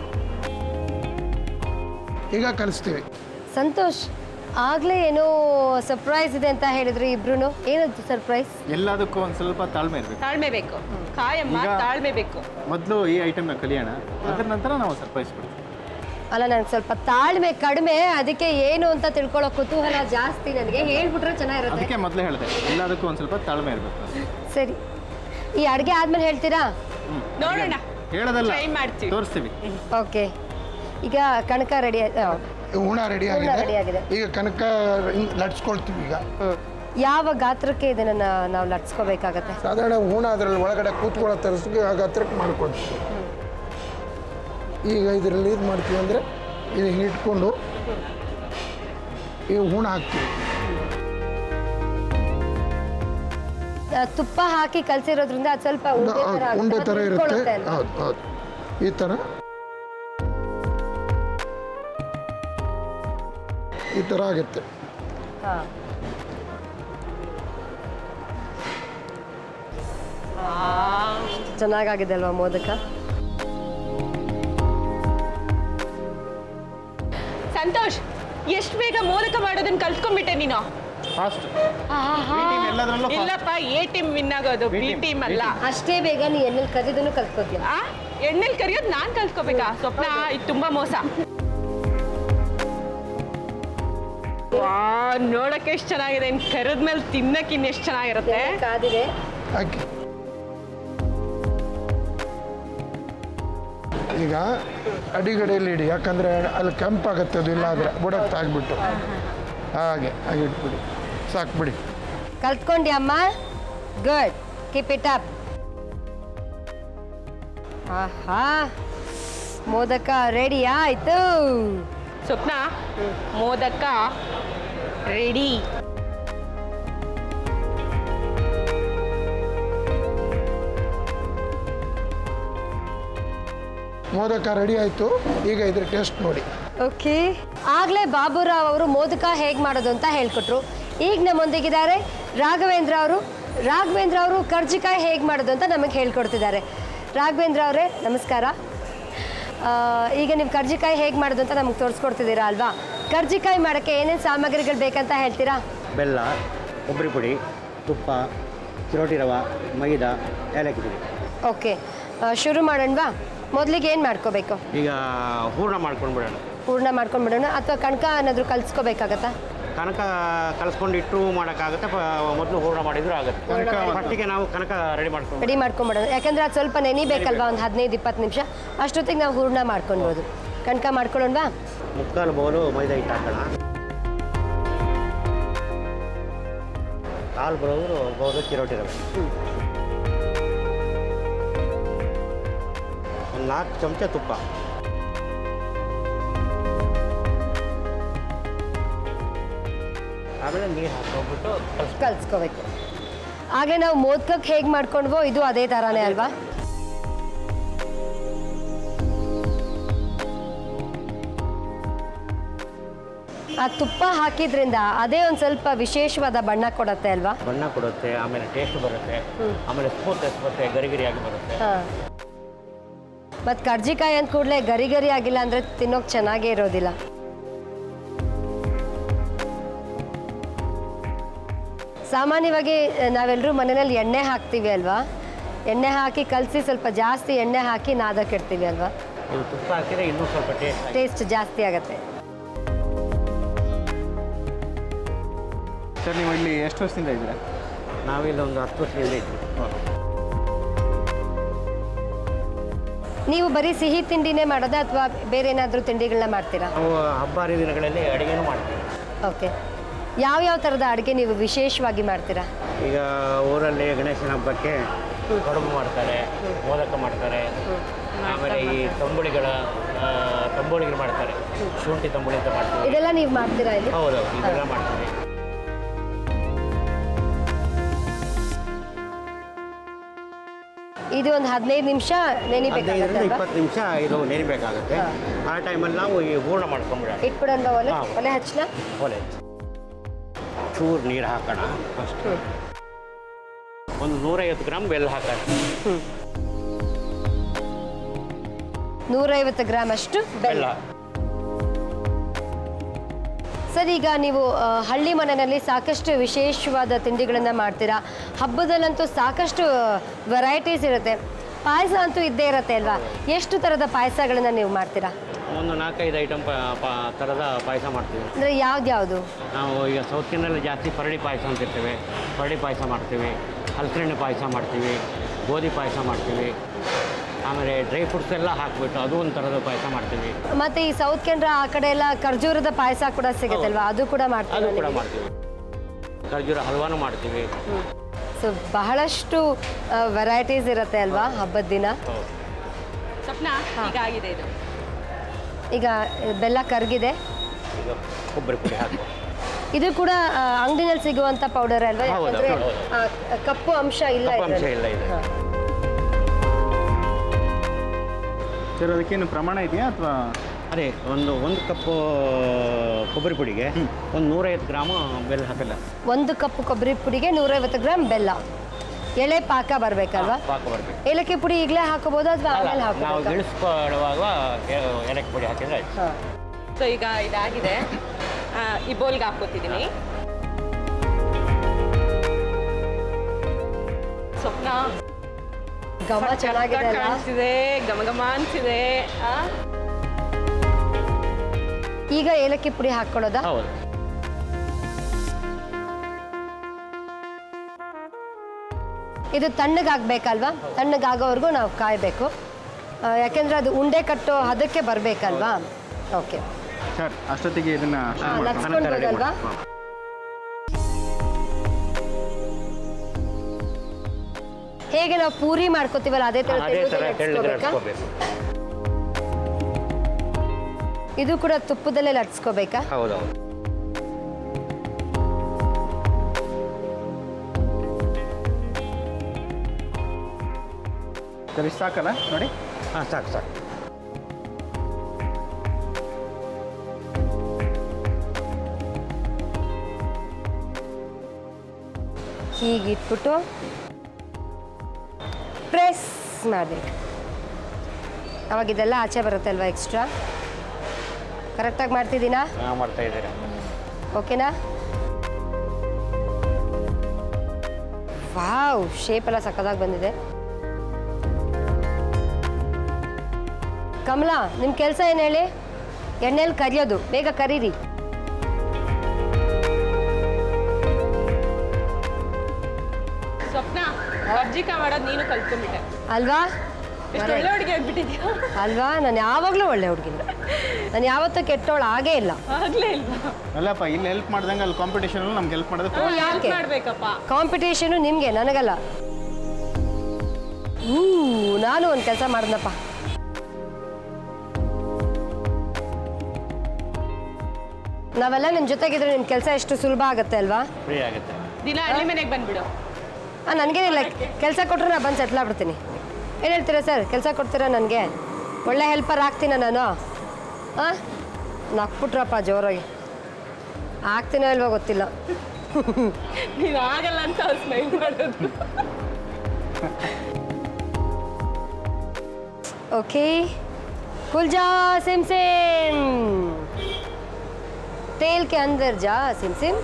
ಈಗ ಕಲಿಸ್ತೀವಿ ಸಂತೋಷ್ ಆಗ್ಲೇ ಏನೋ ಸರ್ಪ್ರೈಸ್ ಇದೆ ಅಂತ ಹೇಳಿದ್ರಿ ಇಬ್ರು ಏನದು ಸರ್ಪ್ರೈಸ್ ಎಲ್ಲದಕ್ಕೂ ಒಂದು ಸ್ವಲ್ಪ ತಾಳ್ಮೆ ಇರಬೇಕು ತಾಳ್ಮೆ ಬೇಕು ಕಾಯಮ್ಮ ಈಗ- ತಾಳ್ಮೆ ಬೇಕು ಮೊದಲು ಈ ಐಟಮ್ನ ಕಲಿಯೋಣ ಅದರ ನಂತರ ನಾವು ಸರ್ಪ್ರೈಸ್ ಕೊಡ್ತೀವಿ ಅಲ್ಲ ನನಗೆ ಸ್ವಲ್ಪ ತಾಳ್ಮೆ ಕಡಿಮೆ ಅದಕ್ಕೆ ಏನು ಅಂತ ತಿಳ್ಕೊಳ್ಳೋ ಕುತೂಹಲ ಜಾಸ್ತಿ ನನಗೆ ಹೇಳ್ಬಿಟ್ರೆ ಚೆನ್ನಾಗಿರುತ್ತೆ ಅದಕ್ಕೆ ಮೊದಲೇ ಹೇಳಿದೆ ಎಲ್ಲದಕ್ಕೂ ಒಂದು ಸ್ವಲ್ಪ ತಾಳ್ಮೆ ಇರಬೇಕು ಸರಿ ಈ ಅಡುಗೆ ಆದ್ಮೇಲೆ ಹೇಳ್ತೀರಾ ನೋಡೋಣ ಹೇಳೋದಲ್ಲ ಟ್ರೈ ಮಾಡ್ತೀವಿ ತೋರಿಸ್ತೀವಿ ಓಕೆ ಈಗ ಕಣಕ ರೆಡಿ ಹೂಣ ರೆಡಿ ಹೂರ್ಣ ready ಆಗಿದೆ. ಆಗಿದೆ ಈಗ ಕನಕ ಹಿಂಗ್ ಲಟ್ಸ್ಕೊಳ್ತೀವಿ ಈಗ ಯಾವ ಗಾತ್ರಕ್ಕೆ ಇದನ್ನ ನಾವು ಲಟ್ಸ್ಕೋಬೇಕಾಗತ್ತೆ ಸಾಧಾರಣ ಹೂಣ ಅದರಲ್ಲಿ ಒಳಗಡೆ ಕೂತ್ಕೊಳ್ಳೋ ತರಿಸಿ ಆ ಗಾತ್ರಕ್ಕೆ ಮಾಡ್ಕೊಳ್ತೀವಿ ಈಗ ಇದರಲ್ಲಿ ಇದು ಮಾಡ್ತೀವಿ ಅಂದರೆ ಇದು ಹಿಂಗೆ ಇಟ್ಕೊಂಡು ಈ ಹೂಣ ಹಾಕ್ತೀವಿ ಆ, ತುಪ್ಪ ಹಾಕಿ ಕಲ್ಸಿರೋದ್ರಿಂದ ಅದು ಸ್ವಲ್ಪ ಉಂಡೆ ಥರ ಹೌದು, ಆಗುತ್ತೆ. ಉಂಡೆ ಅದು ಥರ ಇರುತ್ತೆ ಹಿಡ್ಕೊಳ್ಳುತ್ತೆ ಅಲ್ವಾ? ಹೌದು ಹೌದು ಈ ಥರ ಈ ಥರ ಆಗುತ್ತೆ ಹಾ. ಚೆನ್ನಾಗಾಗಿದೆ ಅಲ್ವಾ ಮೋದಕ ಸಂತೋಷ್ ಎಷ್ಟು ಬೇಗ ಮೋದಕ ಮಾಡೋದನ್ನ ಕಲ್ತ್ಕೊಂಡ್ಬಿಟ್ಟೆ ನೀನು ಫಾಸ್ಟ್ ಟೀಮ್ ಎಲ್ಲದರಲ್ಲೂ fast. ಇಲ್ಲಪ್ಪ ಎ ಟೀಮ್ ವಿನ್ ಆಗೋದು B B team, team B ಅಲ್ಲ ಅಷ್ಟೇ ಬೇಗ ನೀ ಎಣ್ಣೆಲಿ ಕದಿದನ್ನು ಕಲ್ತ್ಕೋತೀಯ ಆ ಎಣ್ಣೆಲ್ ಕರಿಯೋದು ನಾನ್ ಕಲ್ತ್ಕೋಬೇಕಾ ಸ್ವಪ್ನ ಇದು ತುಂಬಾ ಮೋಸ ವಾ ನೋಡಕ್ಕೆ ಎಷ್ಟು ಚೆನ್ನಾಗಿದೆ ಇನ್ ಕರೆದ್ಮೇಲೆ ತಿನ್ನಕ್ಕೆ ಇನ್ನು ಎಷ್ಟು ಚೆನ್ನಾಗಿರುತ್ತೆ ಕಾದಿದೆ ಹಾಕಿ ಈಗ ಅಡಿಗಡೆಯಲ್ಲಿ ಇಡಿ ಯಾಕಂದರೆ ಅಲ್ಲಿ ಕೆಂಪಾಗುತ್ತೆ ಅದು ಇಲ್ಲ ಆದರೆ ಬುಡಕ್ಕೆ ತಾಗ್ಬಿಟ್ಟು ಹಾಗೆ ಹಾಗೆ ಇಟ್ಬಿಡಿ ಸಾಕು ಬಿಡಿ ಕಲ್ತ್ಕೊಂಡಿ ಅಮ್ಮ ಗುಡ್ ಕೀಪ್ ಇಟ್ ಅಪ್ ಆಹಾ ಮೋದಕ ರೆಡಿ ಆಯ್ತು ಸ್ವಪ್ನ ಮೋದಕ ರೆಡಿ ಮೋದಕ ರೆಡಿ ಆಯಿತು ಈಗ ಇದ್ರ ಟೇಸ್ಟ್ ನೋಡಿ ಓಕೆ ಆಗಲೇ ಬಾಬುರಾವ್ ಅವರು ಮೋದಕ ಹೇಗೆ ಮಾಡೋದು ಅಂತ ಹೇಳ್ಕೊಟ್ರು ಈಗ ನಮ್ಮೊಂದಿಗಿದ್ದಾರೆ ರಾಘವೇಂದ್ರ ಅವರು ರಾಘವೇಂದ್ರ ಅವರು ಕರ್ಜಿಕಾಯಿ ಹೇಗೆ ಮಾಡೋದು ಅಂತ ನಮಗೆ ಹೇಳ್ಕೊಡ್ತಿದ್ದಾರೆ ರಾಘವೇಂದ್ರ ಅವರೇ ನಮಸ್ಕಾರ ಆ, ಈಗ ನೀವು ಕರ್ಜಿಕಾಯಿ ಹೇಗೆ ಮಾಡೋದು ಅಂತ ನಮಗೆ ತೋರಿಸ್ಕೊಡ್ತಿದ್ದೀರಾ ಅಲ್ವಾ ಕರ್ಜಿಕಾಯಿ ಮಾಡೋಕ್ಕೆ ಏನೇನು ಸಾಮಗ್ರಿಗಳು ಬೇಕಂತ ಹೇಳ್ತೀರಾ ಬೆಲ್ಲ ಕೊಬ್ಬರಿ ಪುಡಿ ತುಪ್ಪ ಚಿರೋಟಿ ರವೆ ಮೈದಾ ಏಲಕ್ಕಿ ಪುಡಿ ಓಕೆ ಆ, ಶುರು ಮಾಡೋಣವಾ ಮೊದಲಿಗೆ ಏನು ಮಾಡ್ಕೋಬೇಕು ಈಗ ಹೂರ್ಣ ಮಾಡ್ಕೊಂಡು ಬಿಡೋಣ ಪೂರ್ಣ ಮಾಡ್ಕೊಂಡ್ಬಿಡೋಣ ಅಥವಾ ಕಣಕ ಏನಾದರೂ ಕಲಿಸ್ಕೋಬೇಕಾಗತ್ತಾ ಕನಕ ಕಲಿಸ್ಕೊಂಡು ಇಟ್ಟು ಮಾಡೋಕ್ಕಾಗುತ್ತೆ ಮೊದಲು ಹೂರ್ಣ ಮಾಡಿದ್ರು ಆಗುತ್ತೆ ಫಸ್ಟಿಗೆ ನಾವು ಕನಕ ರೆಡಿ ಮಾಡ್ಕೊಂಡು ರೆಡಿ ಮಾಡ್ಕೊಂಬಿಡೋದು ಯಾಕಂದ್ರೆ ಅದು ಸ್ವಲ್ಪ ನೆನಿಬೇಕಲ್ವಾ ಒಂದು ಹದಿನೈದು ಇಪ್ಪತ್ತು ನಿಮಿಷ ಅಷ್ಟೊತ್ತಿಗೆ ನಾವು ಹೂರ್ಣ ಮಾಡ್ಕೊಳ್ಬೋದು ಕಣಕ ಮಾಡ್ಕೊಳ್ಳೋಣವಾ ಮುಕ್ಕಾಲು ಬೌಲು ಮೈದಾ ಹಿಟ್ಟು ಹಾಕೋಣ ಕಾಲು ಬರೋದು ಬೌಲು ಚಿರೋಟಿ ರವೆ ಒಂದು ನಾಲ್ಕು ಚಮಚ ತುಪ್ಪ ಆಮೇಲೆ ನೀರು ಹಾಕೊಂಡ್ಬಿಟ್ಟು ಕಲಿಸ್ ಕಲ್ಸ್ಕೋಬೇಕು ಹಾಗೆ ನಾವು ಮೋದಕಕ್ಕೆ ಹೇಗೆ ಮಾಡ್ಕೊಂಡ್ವೋ ಇದು ಅದೇ ಥರನೇ ಅಲ್ವಾ ಆ ತುಪ್ಪ ಹಾಕಿದ್ರಿಂದ ಅದೇ ಒಂದು ಸ್ವಲ್ಪ ವಿಶೇಷವಾದ ಬಣ್ಣ ಕೊಡತ್ತೆ ಅಲ್ವಾ ಬಣ್ಣ ಕೊಡುತ್ತೆ ಆಮೇಲೆ ಟೇಸ್ಟ್ ಬರುತ್ತೆ ಆಮೇಲೆ ಸ್ಮೂತ್ನೆಸ್ ಬರುತ್ತೆ ಗರಿ ಗರಿಯಾಗಿ ಬರುತ್ತೆ ಹಾಂ ಮತ್ತು ಕರ್ಜಿಕಾಯಿ ಅಂದ ಕೂಡಲೇ ಗರಿ ಗರಿ ಆಗಿಲ್ಲ ಅಂದರೆ ತಿನ್ನೋಕೆ ಚೆನ್ನಾಗೇ ಇರೋದಿಲ್ಲ ಸಾಮಾನ್ಯವಾಗಿ ನಾವೆಲ್ಲರೂ ಮನೆಯಲ್ಲಿ ಎಣ್ಣೆ ಹಾಕ್ತೀವಿ ಅಲ್ವಾ ಎಣ್ಣೆ ಹಾಕಿ ಕಲಸಿ ಸ್ವಲ್ಪ ಜಾಸ್ತಿ ಎಣ್ಣೆ ಹಾಕಿ ನಾದಕ್ಕಿಡ್ತೀವಿ ಅಲ್ವಾ ಇದು ತುಪ್ಪ ಹಾಕಿದ್ರೆ ಇನ್ನೂ ಸ್ವಲ್ಪ ಟೇಸ್ಟ್ ಟೇಸ್ಟ್ ಜಾಸ್ತಿ ಆಗುತ್ತೆ ಸರ್ ನೀವು ಇಲ್ಲಿ ಎಷ್ಟು ವರ್ಷದಿಂದ ಇದ್ದೀರಾ ನಾವಿಲ್ಲಿ ಒಂದು ಹತ್ತು ವರ್ಷದಿಂದ ಇದ್ವಿ ನೀವು ಬರೀ ಸಿಹಿ ತಿಂಡಿನೇ ಮಾಡೋದಾ ಅಥವಾ ಬೇರೆ ಏನಾದರೂ ತಿಂಡಿಗಳನ್ನ ಮಾಡ್ತೀರಾ ನಾವು ಹಬ್ಬ ಹರಿದಿನಗಳಲ್ಲಿ ಅಡುಗೆನೂ ಮಾಡ್ತೀವಿ ಓಕೆ ಯಾವ್ಯಾವ ಥರದ ಅಡುಗೆ ನೀವು ವಿಶೇಷವಾಗಿ ಮಾಡ್ತೀರಾ ಈಗ ಊರಲ್ಲಿ ಗಣೇಶನ ಹಬ್ಬಕ್ಕೆ ಕಡುಬು ಮಾಡ್ತಾರೆ ಮೋದಕ ಮಾಡ್ತಾರೆ ಆಮೇಲೆ ಈ ತಂಬುಳಿಗಳ ಆ, ತಂಬುಳಿಗಳು ಮಾಡ್ತಾರೆ ಶುಂಠಿ ತಂಬುಳಿ ಅಂತ ಮಾಡ್ತೀವಿ ಇದೆಲ್ಲ ನೀವು ಮಾಡ್ತೀರಾ ಇಲ್ಲಿ ಹೌದು ಇದೆಲ್ಲ ಮಾಡ್ತೀವಿ ಇದು ಒಂದು ಹದಿನೈದು ನಿಮಿಷ ನೆನಿಬೇಕಾಗತ್ತೆ ಹದಿನೈದರಿಂದ ಅಲ್ವಾ ಇಪ್ಪತ್ತು ನಿಮಿಷ ಇದು ನೆನಿಬೇಕಾಗುತ್ತೆ ಆ ಟೈಮಲ್ಲಿ ನಾವು ಈ ಹೂರ್ಣ ಮಾಡ್ಕೊಂಬಿಡೋಣ ಇಟ್ಬಿಡೋಣ ಒಲೆ ಹಾ. ಒಲೆ ಹಚ್ಚಲ ಒಲೆ ಚೂರು ನೀರು ಹಾಕೋಣ ಫಸ್ಟ್ ಒಂದು ನೂರೈವತ್ತು ಗ್ರಾಮ್ ಬೆಲ್ಲ ಹಾಕೋಣ ನೂರೈವತ್ತು ಗ್ರಾಮ್ ಅಷ್ಟು ಬೆಲ್ಲ ಬೆಲ್ಲ ಸರ್ ಈಗ ನೀವು ಆ, ಹಳ್ಳಿ ಮನೆಯಲ್ಲಿ ಸಾಕಷ್ಟು ವಿಶೇಷವಾದ ತಿಂಡಿಗಳನ್ನು ಮಾಡ್ತೀರಾ ಹಬ್ಬದಲ್ಲಂತೂ ಸಾಕಷ್ಟು ವೆರೈಟೀಸ್ ಇರುತ್ತೆ ಪಾಯಸ ಅಂತೂ ಇದ್ದೇ ಇರುತ್ತೆ ಅಲ್ವಾ ಎಷ್ಟು ಥರದ ಪಾಯಸಗಳನ್ನು ನೀವು ಮಾಡ್ತೀರಾ ಒಂದು ನಾಲ್ಕೈದು ಐಟಮ್ ಥರದ ಪಾಯಸ ಮಾಡ್ತೀವಿ ಅಂದರೆ ಯಾವ್ದ್ಯಾವುದು ನಾವು ಈಗ ಸೌತ್ ಕೆನ್ನಲ್ಲಿ ಜಾಸ್ತಿ ಪರಡಿ ಪಾಯಸ ಅಂತ ಇರ್ತೇವೆ ಪರಡಿ ಪಾಯಸ ಮಾಡ್ತೀವಿ ಹಲಸಿನಣ್ಣೆ ಪಾಯಸ ಮಾಡ್ತೀವಿ ಗೋಧಿ ಪಾಯಸ ಮಾಡ್ತೀವಿ ಆಮೇಲೆ ಡ್ರೈ ಫ್ರೂಟ್ಸ್ ಎಲ್ಲ ಹಾಕ್ಬಿಟ್ಟು ಅದು ಒಂದು ಥರದ ಪಾಯಸ ಮಾಡ್ತೀವಿ ಮತ್ತೆ ಈ ಸೌತ್ ಕೆನರಾ ಆ ಕಡೆ ಎಲ್ಲ ಖರ್ಜೂರದ ಪಾಯಸ ಕೂಡ ಸಿಗುತ್ತಲ್ವಾ ಅದು ಕೂಡ ಅದು ಕೂಡ ಮಾಡ್ತೀವಿ ಮಾಡ್ತೀವಿ ಖರ್ಜೂರ ಹಲ್ವಾನು ಮಾಡ್ತೀವಿ ಸೊ ಬಹಳಷ್ಟು ವೆರೈಟೀಸ್ ಇರುತ್ತೆ ಅಲ್ವಾ ಹಬ್ಬದ ದಿನ ಸ್ವಪ್ನ ಈಗ ಆಗಿದೆ ಇದು ಈಗ ಬೆಲ್ಲ ಕರಗಿದೆ ಈಗ ಕೊಬ್ಬರಿ ಪುಡಿ ಹಾಕುವ ಇದು ಕೂಡ ಅಂಗಡಿನಲ್ಲಿ ಸಿಗುವಂತ ಪೌಡರ್ ಅಲ್ವಾ ಹೌದು, ಯಾಕಂದ್ರೆ ಹೌದು. ಆ, ಕಪ್ಪು ಅಂಶ ಇಲ್ಲ ಕಪ್ಪು ಅಂಶ ಇದ್ರಲ್ಲಿ. ಇಲ್ಲ ಇದೆ. ಹಾ. ಸರ್ ಅದಕ್ಕೇನು ಪ್ರಮಾಣ ಇದೆಯಾ ಅಥವಾ ಅದೇ ಒಂದು ಒಂದು ಕಪ್ಪು ಕೊಬ್ಬರಿ ಪುಡಿಗೆ ಒಂದು ನೂರೈವತ್ತು ಗ್ರಾಮು ಬೆಲ್ಲ ಹಾಕಲ್ಲ ಒಂದು ಕಪ್ ಕೊಬ್ಬರಿ ಪುಡಿಗೆ ನೂರೈವತ್ತು ಗ್ರಾಮ್ ಬೆಲ್ಲ ಎಳೆ ಪಾಕ ಬರ್ಬೇಕಲ್ವಾ ಪಾಕ ಬರಬೇಕು ಏಲಕ್ಕಿ ಪುಡಿ ಈಗಲೇ ಹಾಕೋಬಹುದು ಅಥವಾ ಆಮೇಲೆ ನಾವು ಹಾಕೋಬೇಕಾ ಇಳಿಸ್ಕೊಳ್ಳುವಾಗ ಏ- ಏಲಕ್ಕಿ ಪುಡಿ ಹಾಕಿದ್ರೆ ಆಯ್ತು ಹಾ. ಸೊ ಈಗ ಇದಾಗಿದೆ ಆ, ಈ ಬೋಲ್ಗೆ ಹಾಕೋತಿದ್ದೀನಿ ಸ್ವಪ್ನ ಘಮ ಚೆನ್ನಾಗಿದೆ ಸಖತ್ತಾಗ್ ಅಲ್ವಾ ಕಾಣಿಸ್ತಿದೆ ಘಮ ಘಮ ಅನ್ಸಿದೆ ಆ? ಈಗ ಏಲಕ್ಕಿ ಪುಡಿ ಹಾಕೊಳ್ಳೋದಾ ಹೌದು ಇದು ತಣ್ಣಗಾಗ್ಬೇಕಲ್ವಾ ತಣ್ಣಗಾಗೋವರೆಗೂ ನಾವು ಕಾಯಬೇಕು ಆ, ಯಾಕೆಂದ್ರೆ ಅದು ಉಂಡೆ ಕಟ್ಟೋ ಹದಕ್ಕೆ ಬರಬೇಕಲ್ವಾ ಓಕೆ ಸರ್ ಅಷ್ಟೊತ್ತಿಗೆ ಇದನ್ನ ಶುರು ಮಾಡೋಣ. ಲಟ್ಸ್ಕೊಳ್ಬೋದಲ್ವಾ ಹೇಗೆ ನಾವು ಪೂರಿ ಮಾಡ್ಕೋತೀವಲ್ಲ ಅದೇ ತರ ಅದೇ ಥರ ತೆಳ್ಳಗೆ ತೆಳ್ಳಗೆ ಲಟ್ಸ್ಕೊಬೇಕಾ? ಲಟ್ಸ್ಕೋಬೇಕು ಇದು ಕೂಡ ತುಪ್ಪದಲ್ಲೇ ಲಟ್ಸ್ಕೋಬೇಕಾ ಹೌದು ಹೌದು ಸರ್ ಇಷ್ಟು ಸಾಕಲ್ಲ ನೋಡಿ ಹಾಂ ಸಾಕು ಸಾಕು ಹೀಗಿಟ್ಬಿಟ್ಟು ಪ್ರೆಸ್ ಮಾಡಬೇಕು ಅವಾಗ ಇದೆಲ್ಲ ಆಚೆ ಬರುತ್ತೆ ಅಲ್ವಾ ಎಕ್ಸ್ಟ್ರಾ ಕರೆಕ್ಟಾಗಿ ಮಾಡ್ತಿದ್ದೀನಾ ಹಾಂ ಮಾಡ್ತಾ ಇದ್ದೀರಾ ಓಕೆನಾ ವಾವ್ ಶೇಪ್ ಎಲ್ಲ ಸಕ್ಕದಾಗಿ ಬಂದಿದೆ ಕಮಲಾ ನಿಮ್ಮ ಕೆಲಸ ಏನು ಹೇಳಿ ಎಣ್ಣೆಲಿ ಕರಿಯೋದು ಬೇಗ ಕರೀರಿ ಸ್ವಪ್ನ ಕರ್ಜಿಕಾಯಿ ಮಾಡೋದು ನೀನು ಕಲ್ತ್ಕೊಂಡ್ಬಿಟ್ಟೆ ಅಲ್ವಾ ಎಷ್ಟು ಒಳ್ಳೆ ಹುಡುಗಿ ಆಗ್ಬಿಟ್ಟಿದ್ಯಾ ಅಲ್ವಾ ನಾನು ಯಾವಾಗಲೂ ಒಳ್ಳೆ ಹುಡುಗಿನ ನಾನು ಯಾವತ್ತೂ ಕೆಟ್ಟವಳು ಆಗೇ ಇಲ್ಲ ಆಗ್ಲೇ ಇಲ್ವಾ ಅಲ್ಲಪ್ಪ ಇಲ್ಲಿ ಹೆಲ್ಪ್ ಮಾಡ್ದಂಗೆ ಅಲ್ಲಿ ಕಾಂಪಿಟೇಷನ್ ನಮ್ಗೆ ಹೆಲ್ಪ್ ಮಾಡೋದು ಓ, ಹೆಲ್ಪ್ ಯಾಕೆ ಮಾಡ್ಬೇಕಪ್ಪ ಕಾಂಪಿಟೇಷನು ನಿಮಗೆ ನನಗಲ್ಲ ಹೂ ನಾನು ಒಂದು ಕೆಲಸ ಮಾಡಿದ್ನಪ್ಪ ನಾವೆಲ್ಲ ನಿಮ್ಮ ಜೊತೆಗಿದ್ರೆ ನಿಮ್ಮ ಕೆಲಸ ಎಷ್ಟು ಸುಲಭ ಆಗುತ್ತೆ ಅಲ್ವಾ ಫ್ರೀ ಆಗುತ್ತೆ ದಿನ ಹಳ್ಳಿ ಮನೆಗೆ ಬಂದ್ಬಿಡು ನನಗೇನಿಲ್ಲ ಕೆಲಸ ಕೊಟ್ಟರೆ ನಾನು ಬಂದು ಸೆಟ್ಲ್ ಆಗ್ಬಿಡ್ತೀನಿ ಏನು ಹೇಳ್ತೀರಾ ಸರ್ ಕೆಲಸ ಕೊಡ್ತೀರಾ ನನಗೆ ಒಳ್ಳೆ ಹೆಲ್ಪರ್ ಆಗ್ತೀನ ನಾನು ಹಾಂ ನಕ್ಬಿಟ್ರಪ್ಪ ಜೋರಾಗಿ ಆಗ್ತೀನೋ ಇಲ್ವೋ ಗೊತ್ತಿಲ್ಲ ನೀನು ಆಗಲ್ಲ ಅಂತ ಸ್ಮೈಲ್ ಮಾಡೋದು ओके खुल जा सिम सिम तेल के अंदर जा सिम सिम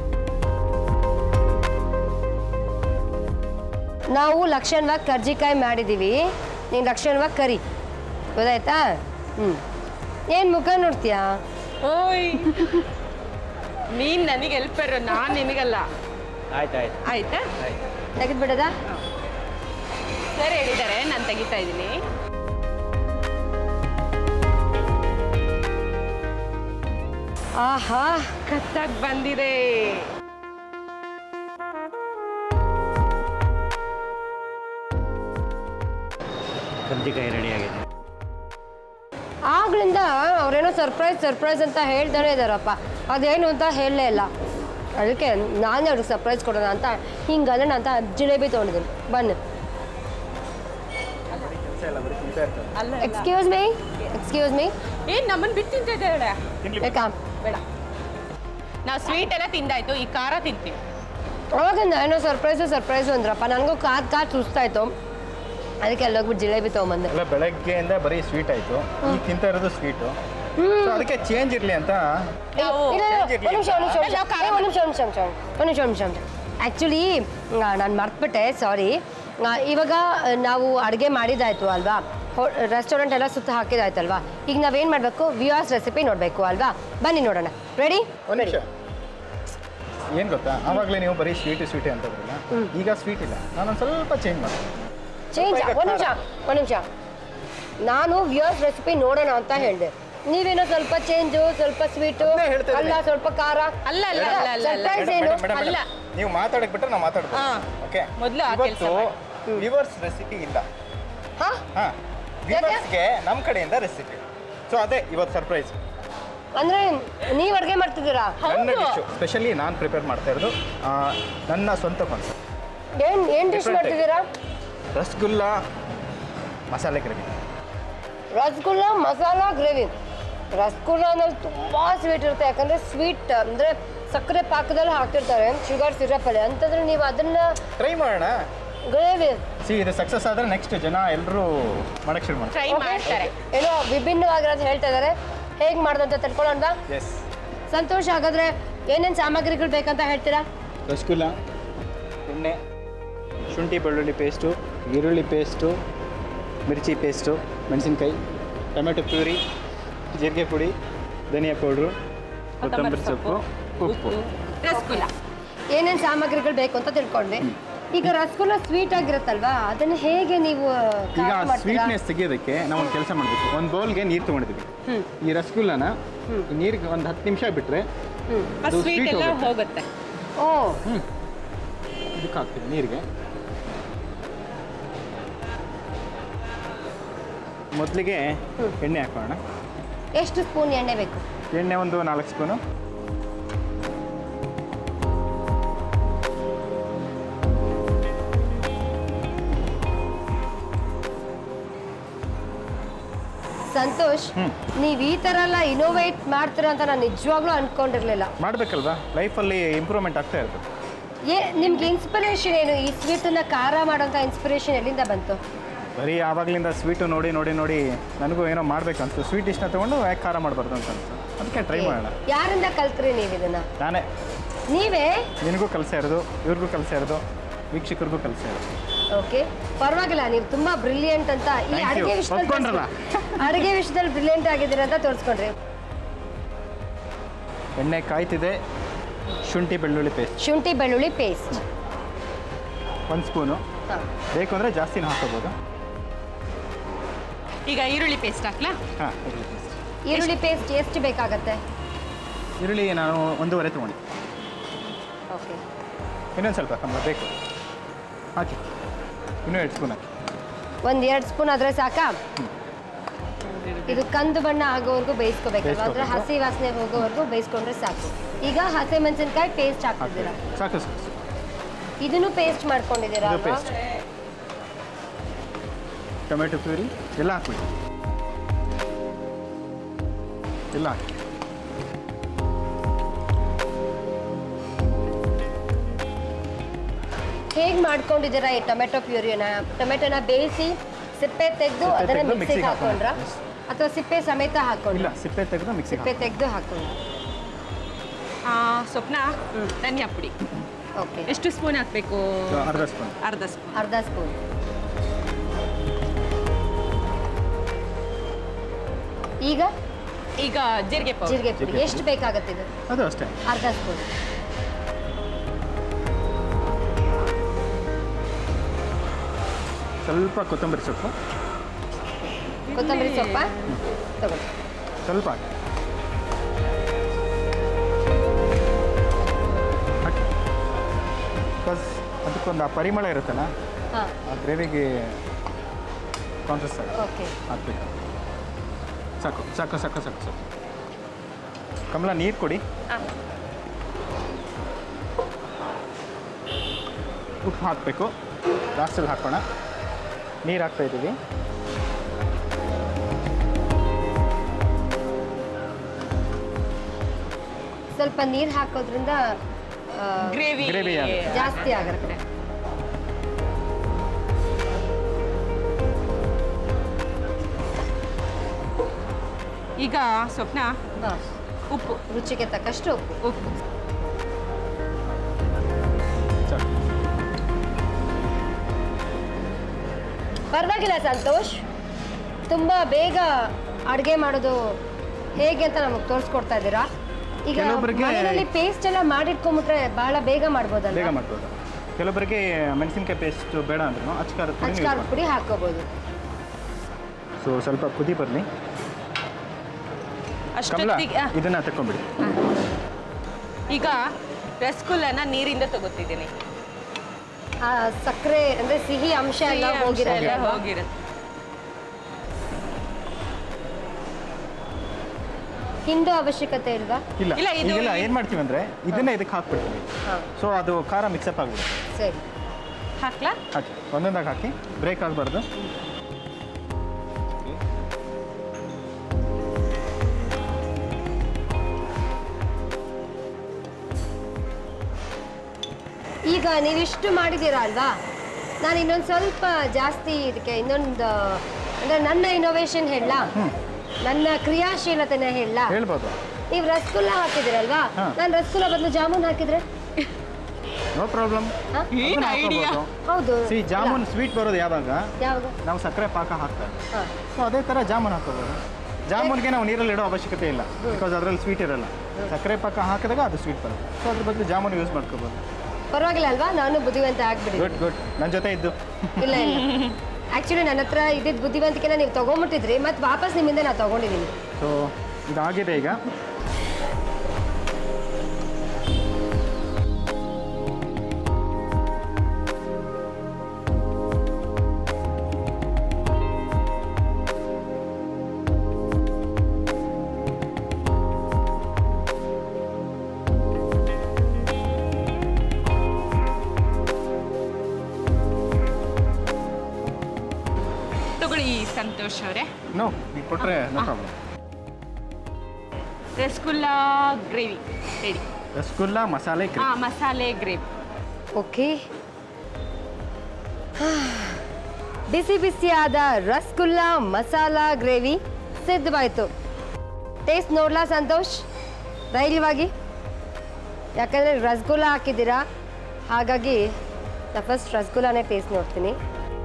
ನಾವು ಲಕ್ಷಣವಾಗಿ ಕರ್ಜಿಕಾಯಿ ಮಾಡಿದ್ದೀವಿ ನೀನು ಲಕ್ಷಣವಾಗಿ ಕರಿ ಗೊತ್ತಾಯ್ತಾ ಹ್ಞೂ ಏನು ಮುಖ ನೋಡ್ತೀಯಾ ಓಯ್ ನೀನ್ ನನಗೆ ಹೆಲ್ಪರ್ ನಾನ್ ನಿನಗಲ್ಲ ಆಯ್ತು ಆಯ್ತು ಆಯ್ತಾ ಆಯ್ತು ತೆಗೆದ್ಬಿಡೋದಾ ಸರ್ ಹೇಳಿದ್ದಾರೆ ನಾನು ತೆಗಿತಾ ಇದ್ದೀನಿ ಆಹಾ ಕತ್ತಾಗಿ ಬಂದಿದೆ ಕರ್ಜಿಕಾಯಿ ರೆಡಿಯಾಗಿದೆ ಆಗ್ಲಿಂದ ಅವ್ರೇನೋ ಸರ್ಪ್ರೈಸ್ ಸರ್ಪ್ರೈಸ್ ಅಂತ ಹೇಳ್ತಾನೆ ಇದ್ದಾರಪ್ಪ ಅದೇನು ಅಂತ ಹೇಳಲೇ ಇಲ್ಲ ಅದಕ್ಕೆ ನಾನೇ ಅವ್ರಿಗೆ ಸರ್ಪ್ರೈಸ್ ಕೊಡೋಣ ಅಂತ ಹಿಂಗಲ್ಲ ಅಂತ ಜಿಲೇಬಿ ತೊಗೊಂಡಿದ್ದೀನಿ ಬನ್ನಿ ಅಲ್ಲ ಎಕ್ಸ್ಕ್ಯೂಸ್ ಮೀ ಎಕ್ಸ್ಕ್ಯೂಸ್ ಮೀ ಏನ್ ನಮ್ಮನ್ ಬಿಟ್ಟು ತಿಂತಿದ್ದಾಳೆ ಬೇಕಾ ಬೇಡ ನಾವು ಸ್ವೀಟ್ ಎಲ್ಲ ತಿಂದಾಯ್ತು ಈ ಖಾರ ತಿಂತೀವಿ ಅವಾಗಿಂದ ಏನೋ ಸರ್ಪ್ರೈಸು ಸರ್ಪ್ರೈಸು ಅಂದ್ರಪ್ಪ ನನಗೂ ಕಾದ್ ಕಾದ್ ಸುಸ್ತಾಯ್ತು ಅದಕ್ಕೆ ಎಲ್ಲೋಗ್ಬಿಟ್ಟು ಜಿಲೇಬಿ ತೊಗೊಂಬಂದೆ ಎಲ್ಲ ಬೆಳಗ್ಗೆಯಿಂದ ಬರೀ ಸ್ವೀಟ್ ಆಯಿತು ಈಗ ತಿಂತಾ ಇರೋದು ಸ್ವೀಟು ಸೊ ಅದಕ್ಕೆ ಚೇಂಜ್ ಇರಲಿ ಅಂತ ನಾವು ಇಲ್ಲ, ಇಲ್ಲ, ಇಲ್ಲ, ಒಂದ್ ನಿಮಿಷ, ಒಂದ್ ನಿಮಿಷ, ಒಂದ್ ನಿಮಿಷ. ನಾವು ಖಾರ ಏ, ಒಂದ್ ನಿಮಿಷ, ಒಂದ್ ನಿಮಿಷ, ಒಂದ್ ನಿಮಿಷ, ಒಂದ್ ನಿಮಿಷ, ಒಂದ್ ನಿಮಿಷ. ಆ್ಯಕ್ಚುಲಿ ನಾನು ಮರ್ತ್ಬಿಟ್ಟೆ ಸಾರಿ ಇವಾಗ ಆ, ನಾವು ಅಡುಗೆ ಮಾಡಿದಾಯ್ತು ಅಲ್ವಾ ರೆಸ್ಟೋರೆಂಟ್ ಎಲ್ಲ ಸುತ್ತ ಹಾಕಿದಾಯ್ತಲ್ವಾ ಈಗ ನಾವೇನು ಮಾಡಬೇಕು ವಿಯಾಸ್ ರೆಸಿಪಿ ನೋಡಬೇಕು ಅಲ್ವಾ ಬನ್ನಿ ನೋಡೋಣ ರೆಡಿ ಒಂದು ನಿಮಿಷ ಏನು ಗೊತ್ತಾ ಆವಾಗಲೇ ನೀವು ಬರೀ ಸ್ವೀಟ್ ಸ್ವೀಟ್ ಅಂತಂದ್ರಲ್ಲ ಈಗ ಸ್ವೀಟ್ ಇಲ್ಲ ನಾನೊಂದು ಸ್ವಲ್ಪ ಚೇಂಜ್ ಮಾಡ್ತೀನಿ ಚೇಂಜ್ ಒಂದು ನಿಮಿಷ ಒಂದು ನಿಮಿಷ ನಾನು ವ್ಯೂಸ್ ರೆಸಿಪಿ ನೋಡೋಣ ಅಂತ ಹೇಳಿದೆ ನೀವೇನೋ ಸ್ವಲ್ಪ ಚೇಂಜು ಸ್ವಲ್ಪ ಸ್ವೀಟು ಅದನ್ನೇ ಹೇಳ್ತಾ ಅಲ್ಲ ಇದ್ದೀನಿ. ಸ್ವಲ್ಪ ಖಾರ ಅಲ್ಲ, ಅಲ್ಲ, ಅಲ್ಲ, ಅಲ್ಲ, ಅಲ್ಲ. Surprise ಮೇಡಮ್, ಏನು ಮೇಡಮ್, ಅಲ್ಲ. ಮೇಡಮ್, ನೀವು ಮಾತಾಡಕ್ ಬಿಟ್ರೆ ನಾವು ಮಾತಾಡ್ಬೋದು ಹಾ. ಓಕೆ ಮೊದ್ಲು ಆ ಕೆಲ್ಸ ಇವತ್ತು ವಿವರ್ಸ್ ರೆಸಿಪಿ ಇಲ್ಲ ಹಾ ಹಾ ವಿವರ್ಸ್ಗೆ ನಮ್ಮ ಕಡೆಯಿಂದ ರೆಸಿಪಿ ಸೊ ಅದೇ ಇವತ್ತು ಸರ್ಪ್ರೈಸ್ ಅಂದ್ರೆ ನೀವ್ ಅಡ್ಗೆ ಮಾಡ್ತಿದ್ದೀರಾ ನನ್ನ ಡಿಶು ಸ್ಪೆಷಲಿ ನಾನು ಪ್ರಿಪೇರ್ ಮಾಡ್ತಾ ಇರೋದು ಆ, ನನ್ನ ಸ್ವಂತ ಕಾನ್ಸೆಪ್ಟ್ ಏನ್ ಏನ್ ಡಿಶ್ Different ಮಾಡ್ತಿದ್ದೀರಾ ರಸಗುಲ್ಲ ಮಸಾಲೆ ಗ್ರೇವಿ ರಸಗುಲ್ಲ ಮಸಾಲಾ ಗ್ರೇವಿ ರಸಗುಲ್ಲ ಅನ್ನೋದು ತುಂಬಾ ಸ್ವೀಟ್ ಇರುತ್ತೆ ಯಾಕಂದ್ರೆ ಸ್ವೀಟ್ ಅಂದ್ರೆ ಸಕ್ಕರೆ ಪಾಕದಲ್ಲಿ ಹಾಕ್ತಿರ್ತಾರೆ ಶುಗರ್ ಸಿರಪ್ ಅಲ್ಲಿ ಅಂತಂದ್ರೆ ನೀವು ಅದನ್ನ ಟ್ರೈ ಮಾಡೋಣ ಗ್ರೇವಿ ಸಿ ಇದು ಸಕ್ಸಸ್ ಆದರೆ ನೆಕ್ಸ್ಟ್ ಜನ ಎಲ್ಲರೂ ಮಾಡಕ್ಕೆ ಶುರು ಮಾಡ್ತಾರೆ ಟ್ರೈ ಮಾಡ್ತಾರೆ ಏನೋ ವಿಭಿನ್ನವಾಗಿರೋದು ಹೇಳ್ತಾ ಇದ್ದಾರೆ ಹೇಗೆ ಮಾಡೋದಂತ ತಿಳ್ಕೊಳ್ಳೋಣ ಎಸ್ ಸಂತೋಷ್ ಹಾಗಾದ್ರೆ ಏನೇನು ಸಾಮಗ್ರಿಗಳು ಬೇಕಂತ ಹೇಳ್ತೀರಾ ರಸಗುಲ್ಲ ಎಣ್ಣೆ ಶುಂಠಿ ಬೆಳ್ಳುಳ್ಳಿ ಪೇಸ್ಟು ಈರುಳ್ಳಿ ಪೇಸ್ಟು ಮಿರ್ಚಿ ಪೇಸ್ಟು ಮೆಣಸಿನ್ಕಾಯಿ ಟೊಮೆಟೊ ಪ್ಯೂರಿ ಜೀರಿಗೆ ಪುಡಿ ಧನಿಯಾ ಪೌಡ್ರು ಕೊತ್ತಂಬರಿ ಸೊಪ್ಪು ಉಪ್ಪು ರಸಗುಲ್ಲ ಏನೇನು ಸಾಮಗ್ರಿಗಳು ಬೇಕು ಅಂತ ತಿಳ್ಕೊಂಡ್ವಿ ಈಗ ರಸಗುಲ್ಲ ಸ್ವೀಟ್ ಆಗಿರುತ್ತಲ್ವಾ ಅದನ್ನ ಹೇಗೆ ನೀವು ಈಗ ಖಾರ ಮಾಡ್ತೀರಾ? ಸ್ವೀಟ್ನೆಸ್ ತೆಗಿಯೋದಕ್ಕೆ ನಾವು ಒಂದು ಕೆಲಸ ಮಾಡಬೇಕು ಒಂದು ಬೌಲ್ಗೆ ನೀರು ತೊಗೊಂಡಿದ್ವಿ ಈ ರಸಗುಲ್ಲನ ಈ ನೀರಿಗೆ ಒಂದು ಹತ್ತು ನಿಮಿಷ ಬಿಟ್ಟರೆ ಆ ಅದು ಸ್ವೀಟ್ sweet ಎಲ್ಲ ಹೋಗುತ್ತೆ. ಹೋಗುತ್ತೆ ಓ ಇದಕ್ಕೆ ಹಾಕ್ತೀವಿ ನೀರಿಗೆ ಮೊದಲಿಗೆ ಎಣ್ಣೆ ಹಾಕೋಣ ಎಷ್ಟು ಸ್ಪೂನ್ ಎಣ್ಣೆ ಬೇಕು ಎಣ್ಣೆ ಒಂದು ನಾಲ್ಕು ಸ್ಪೂನು ಸಂತೋಷ್ ನೀವು ಈ ಥರ ಎಲ್ಲ ಇನೋವೇಟ್ ಮಾಡ್ತೀರಾ ಅಂತ ನಾನು ನಿಜವಾಗ್ಲೂ ಅನ್ಕೊಂಡಿರ್ಲಿಲ್ಲ ಮಾಡಬೇಕಲ್ವಾ ಲೈಫಲ್ಲಿ ಇಂಪ್ರೂವ್ಮೆಂಟ್ ಆಗ್ತಾ ಇರ್ತದೆ ಏ ನಿಮ್ಗೆ ಇನ್ಸ್ಪಿರೇಷನ್ ಏನು ಈ ಸ್ವೀಟನ್ನ ಖಾರ ಮಾಡೋಂಥ ಇನ್ಸ್ಪಿರೇಷನ್ ಎಲ್ಲಿಂದ ಬಂತು ಬರೀ ಆವಾಗಲಿಂದ ಸ್ವೀಟು ನೋಡಿ ನೋಡಿ ನೋಡಿ ನನಗೂ ಏನೋ ಮಾಡ್ಬೇಕು ಅನ್ಸ್ತು ಸ್ವೀಟ್ ಇಷ್ಟ ತೊಗೊಂಡು ಯಾಕೆ ಖಾರ ಮಾಡಬಾರ್ದು ಅಂತ ಅನ್ಸ್ತು ಅದಕ್ಕೆ ಟ್ರೈ ಮಾಡೋಣ ಯಾರಿಂದ ಕಲ್ತ್ರಿ ನೀವು ಇದನ್ನ ನಾನೇ ನೀವೇ ನಿನಗೂ ಕಲಿಸ ಇರೋದು ಇವ್ರಿಗೂ ಕಲಿಸ ಇರೋದು ವೀಕ್ಷಕರಿಗೂ ಕಲಿಸ ಇರೋದು ಓಕೆ ಪರವಾಗಿಲ್ಲ ನೀವು ತುಂಬಾ ಬ್ರಿಲಿಯಂಟ್ ಅಂತ ಈ Thank you. ಅಡುಗೆ ವಿಷಯದಲ್ಲಿ ಒಪ್ಕೊಂಡ್ರಲ್ಲ? ತೋರ್ಸ್ಕೊಂಡ್ರಿ. ಅಡುಗೆ ವಿಷಯದಲ್ಲಿ ಬ್ರಿಲಿಯಂಟ್ ಆಗಿದ್ದೀರಾ ಅಂತ ತೋರಿಸ್ಕೊಂಡ್ರಿ ಎಣ್ಣೆ ಕಾಯ್ತಿದೆ ಶುಂಠಿ ಬೆಳ್ಳುಳ್ಳಿ ಪೇಸ್ಟ್ ಶುಂಠಿ ಬೆಳ್ಳುಳ್ಳಿ ಪೇಸ್ಟ್ ಒಂದು ಸ್ಪೂನು ಬೇಕು ಅಂದರೆ ಜಾಸ್ತಿನೂ ಹಾಕೋಬೋದು ಈಗ ಈರುಳ್ಳಿ ಪೇಸ್ಟ್ ಹಾಕ್ಲಾ ಹಾಂ ಈರುಳ್ಳಿ ಪೇಸ್ಟ್ ಈರುಳ್ಳಿ ಪೇಸ್ಟ್ ಎಷ್ಟು ಬೇಕಾಗತ್ತೆ ಈರುಳ್ಳಿ ನಾನು ಒಂದೂವರೆ ತೊಗೊಂಡು ಓಕೆ ಇನ್ನೊಂದು ಸ್ವಲ್ಪ ನಮ್ಗೆ ಬೇಕು ಹಾಕಿ ಇನ್ನೂ ಎರಡು ಸ್ಪೂನ್ ಹಾಕಿ ಒಂದ್ ಎರಡು ಸ್ಪೂನ್ ಆದ್ರೆ ಸಾಕಾ ಇದು ಕಂದು ಬಣ್ಣ ಆಗೋವರೆಗೂ ಬೇಯಿಸ್ಕೋಬೇಕಲ್ವಾ ಅಂದ್ರೆ ಬೇಯಿಸ್ಕೋಬೇಕು. ಹಸಿ ವಾಸನೆ ಹೋಗೋವರೆಗೂ ಬೇಯಿಸ್ಕೊಂಡ್ರೆ ಸಾಕು ಈಗ ಹಸಿ ಮೆಣಸಿನ್ಕಾಯಿ ಪೇಸ್ಟ್ ಹಾಕಿ ಹಾಕ್ತಿದ್ದೀರಾ ಸಾಕು ಸಾಕು ಇದನ್ನು ಪೇಸ್ಟ್ ಮಾಡ್ಕೊಂಡಿದ್ದೀರಾ ಇದು ಅಲ್ವಾ ಪೇಸ್ಟ್ ಟೊಮೆಟೊ ಪ್ಯೂರಿ ಎಲ್ಲ ಹಾಕ್ಬಿಡಿ ಎಲ್ಲ ಹಾಕಿ ಹೇಗೆ ಮಾಡ್ಕೊಂಡಿದ್ದೀರಾ ಈ ಟೊಮೆಟೊ ಪ್ಯೂರಿನ ಟೊಮೆಟೊನ ಬೇಯಿಸಿ ಸಿಪ್ಪೆ ತೆಗೆದು ಸಿಪ್ಪೆ ಅದನ್ನ ತೆಗ್ದು ಮಿಕ್ಸಿಗೆ ಮಿಕ್ಸಿಗೆ ಹಾಕೊಂಡ್ರ ಹಾಕೊಂಡು. ಅಥವಾ ಸಿಪ್ಪೆ ಸಮೇತ ಇಲ್ಲ ಹಾಕೊಂಡ್ರ ಸಿಪ್ಪೆ ತೆಗೆದು ಮಿಕ್ಸಿಗೆ ಸಿಪ್ಪೆ ತೆಗೆದು ಹಾಕೊಂಡ್ರ ಆ, ಸ್ವಪ್ನ ಧನಿಯಾ ಪುಡಿ ಓಕೆ ಎಷ್ಟು ಸ್ಪೂನ್ ಹಾಕಬೇಕು ಹಾಕಿ ಅರ್ಧ ಸ್ಪೂನ್ ಅರ್ಧ ಸ್ಪೂನ್ ಅರ್ಧ ಸ್ಪೂನ್ ಈಗ ಈಗ ಜೀರಿಗೆ ಪೌಡರ್ ಜೀರಿಗೆ ಪುಡಿ ಜೀರಿಗೆ ಎಷ್ಟು ಬೇಕಾಗತ್ತೆ ಇದು ಅದು ಅಷ್ಟೇ ಅರ್ಧ ಸ್ಪೂನ್ ಸ್ವಲ್ಪ ಕೊತ್ತಂಬರಿ ಸೊಪ್ಪು ಕೊತ್ತಂಬರಿ ಸೊಪ್ಪ ತಗೊಳ್ಳಿ ಸ್ವಲ್ಪ ಹಾಕಿ ಹಾಕಿ ಬಿಕಾಸ್ ಅದಕ್ಕೊಂದು ಆ ಪರಿಮಳ ಇರುತ್ತಲ್ಲ ಹಾಂ ಆ ಗ್ರೇವಿಗೆ ಕಾನ್ಸಸ್ ಓಕೆ ಹಾಕ್ಬೇಕು ಸಾಕು ಸಾಕು ಸಾಕು ಸಾಕು ಸಾಕು ಕಮಲ ನೀರು ಕೊಡಿ ಉಪ್ಪು ಹಾಕಬೇಕು ಲಾಸ್ಟಲ್ಲಿ ಹಾಕೋಣ ನೀರು ಹಾಕ್ತಾ ಇದ್ದೀವಿ ಸ್ವಲ್ಪ ನೀರು ಹಾಕೋದ್ರಿಂದ ಆ, ಗ್ರೇವಿ Gravy ಆಗುತ್ತೆ. ಜಾಸ್ತಿ ಆಗುತ್ತೆ ಈಗ ಸ್ವಪ್ನ ಹಾಂ ಉಪ್ಪು ರುಚಿಗೆ ತಕ್ಕಷ್ಟು ಉಪ್ಪು ಉಪ್ಪು ಸಾಕು ಪರವಾಗಿಲ್ಲ ಸಂತೋಷ್ ತುಂಬ ಬೇಗ ಅಡುಗೆ ಮಾಡೋದು ಹೇಗೆ ಅಂತ ನಮಗೆ ತೋರಿಸ್ಕೊಡ್ತಾ ಇದ್ದೀರಾ ಈಗ ಕೆಲವೊಬ್ರಿಗೆ- ಮನೆಯಲ್ಲಿ ಪೇಸ್ಟ್ ಎಲ್ಲ ಮಾಡಿಟ್ಕೊಂಬಿಟ್ರೆ ಬಹಳ ಬೇಗ ಮಾಡ್ಬೋದಲ್ಲ ಬೇಗ ಮಾಡ್ಬೋದು ಕೆಲವೊಬ್ಬರಿಗೆ ಮೆಣಸಿನ್ಕಾಯಿ ಪೇಸ್ಟ್ ಬೇಡ ಅಂದ್ರೂ ಅಚ್ಕಾರ ಅಚ್ಕಾರದ ಪುಡಿ ಹಾಕೋಬೋದು ಸೊ ಸ್ವಲ್ಪ ಕುದಿ ಬರಲಿ ಕಮಲ ಅಷ್ಟೊತ್ತಿಗೆ ಆ, ಇದನ್ನ ತಕೊಂಬಿಡಿ ಈಗ ರಸಗುಲ್ಲನ ನೀರಿಂದ ತಗೋತಿದ್ದೀನಿ ಆ ಸಕ್ಕರೆ ಅಂದ್ರೆ ಸಿಹಿ ಅಂಶ ಎಲ್ಲ ಸಿಹಿ ಅಂಶ ಹೋಗಿರಲ್ಲ ಎಲ್ಲ ಹೋಗಿರುತ್ತೆ ಹಿಂಡು ಅವಶ್ಯಕತೆ ಇಲ್ವಾ ಇಲ್ಲ ಇಲ್ಲ, ಇದು ಈಗೆಲ್ಲ ಈ- ಏನು ಮಾಡ್ತೀವಿ ಅಂದರೆ ಇದನ್ನ ಇದಕ್ಕೆ ಹಾಕ್ಬಿಡ್ತೀವಿ ಹಾ ಸೊ ಅದು ಖಾರ ಮಿಕ್ಸಪ್ ಆಗಿಬಿಡುತ್ತೆ ಸರಿ ಹಾಕ್ಲಾ ಹಾಕಿ ಒಂದೊಂದಾಗಿ ಹಾಕಿ ಬ್ರೇಕ್ ಆಗಬಾರ್ದು ಈಗ ನೀವಿಷ್ಟು ಮಾಡಿದ್ದೀರಾ ಅಲ್ವಾ ನಾನು ಇನ್ನೊಂದು ಸ್ವಲ್ಪ ಜಾಸ್ತಿ ಇದಕ್ಕೆ ಇನ್ನೊಂದು ಅಂದರೆ ನನ್ನ ಇನೋವೇಷನ್ ಹೇಳ ನನ್ನ ಕ್ರಿಯಾಶೀಲತೆನ ಹೇಳ ಹೇಳ್ಬೋದು ನೀವು ರಸಗುಲ್ಲ ಹಾಕಿದಿರಲ್ವಾ ಹಾ. ನಾನು ರಸಗುಲ್ಲ ಬದಲು ಜಾಮೂನ್ ಹಾಕಿದ್ರೆ ನೋ ಪ್ರಾಬ್ಲಮ್ ಏನ್ ಐಡಿಯಾ ಹೌದು ಸಿ ಜಾಮೂನ್ ಸ್ವೀಟ್ ಬರೋದು ಯಾವಾಗ ಯಾವಾಗ ನಾವು ಸಕ್ಕರೆ ಪಾಕ ಹಾಕ್ತಾರೆ ಹಾಂ ಸೊ ಅದೇ ಥರ ಜಾಮೂನ್ ಹಾಕೋಬೋದು ಜಾಮೂನ್ಗೆ ನಾವು ನೀರಲ್ಲಿ ಇಡೋ ಅವಶ್ಯಕತೆ ಇಲ್ಲ ಬಿಕಾಸ್ ಅದರಲ್ಲಿ ಸ್ವೀಟ್ ಇರಲ್ಲ ಸಕ್ಕರೆ ಪಾಕ ಹಾಕಿದಾಗ ಅದು ಸ್ವೀಟ್ ಬರುತ್ತೆ ಸೊ ಅದ್ರ ಬದಲು ಜಾಮೂನ್ ಯೂಸ್ ಮಾಡ್ಕೋಬೋದು ಪರವಾಗಿಲ್ಲ ಅಲ್ವಾ ನಾನು ಬುದ್ಧಿವಂತ ಆಗ್ಬಿಡಿ ಗುಡ್ ಗುಡ್ ನನ್ನ ಜೊತೆ ಇದ್ದು ಇಲ್ಲ ಇಲ್ಲ ಆ್ಯಕ್ಚುಲಿ ನನ್ನ ಹತ್ರ ಇದ್ದಿದ್ದ ಬುದ್ಧಿವಂತಿಕೆನ ನೀವು ತೊಗೊಂಬಿಟ್ಟಿದ್ರಿ ಮತ್ತು ವಾಪಸ್ ನಿಮ್ಮಿಂದ ನಾನು ತೊಗೊಂಡಿದ್ದೀನಿ ಸೊ ಇದಾಗಿದೆ ಈಗ ತಗೊಳ್ಳಿ ಸಂತೋಷ್ ಅವರೇ ನೋ ನೀವು ಕೊಟ್ಟರೆ no problem rasgulla gravy ready rasgulla masala ಹಾ ಕ್ರೀಮ್ ಮಸಾಲೆ ಗ್ರೇವಿ ಓಕೆ ಬಿಸಿ ಬಿಸಿಯಾದ ರಸಗುಲ್ಲ ಮಸಾಲ ಗ್ರೇವಿ ಸಿದ್ಧವಾಯಿತು ಟೇಸ್ಟ್ ನೋಡ್ಲಾ ಸಂತೋಷ್ ಧೈರ್ಯವಾಗಿ ಯಾಕಂದರೆ ರಸಗುಲ್ಲ ಹಾಕಿದ್ದೀರಾ ಹಾಗಾಗಿ ನಾ ಫಸ್ಟ್ ರಸಗುಲ್ಲನೇ ಟೇಸ್ಟ್ ನೋಡ್ತೀನಿ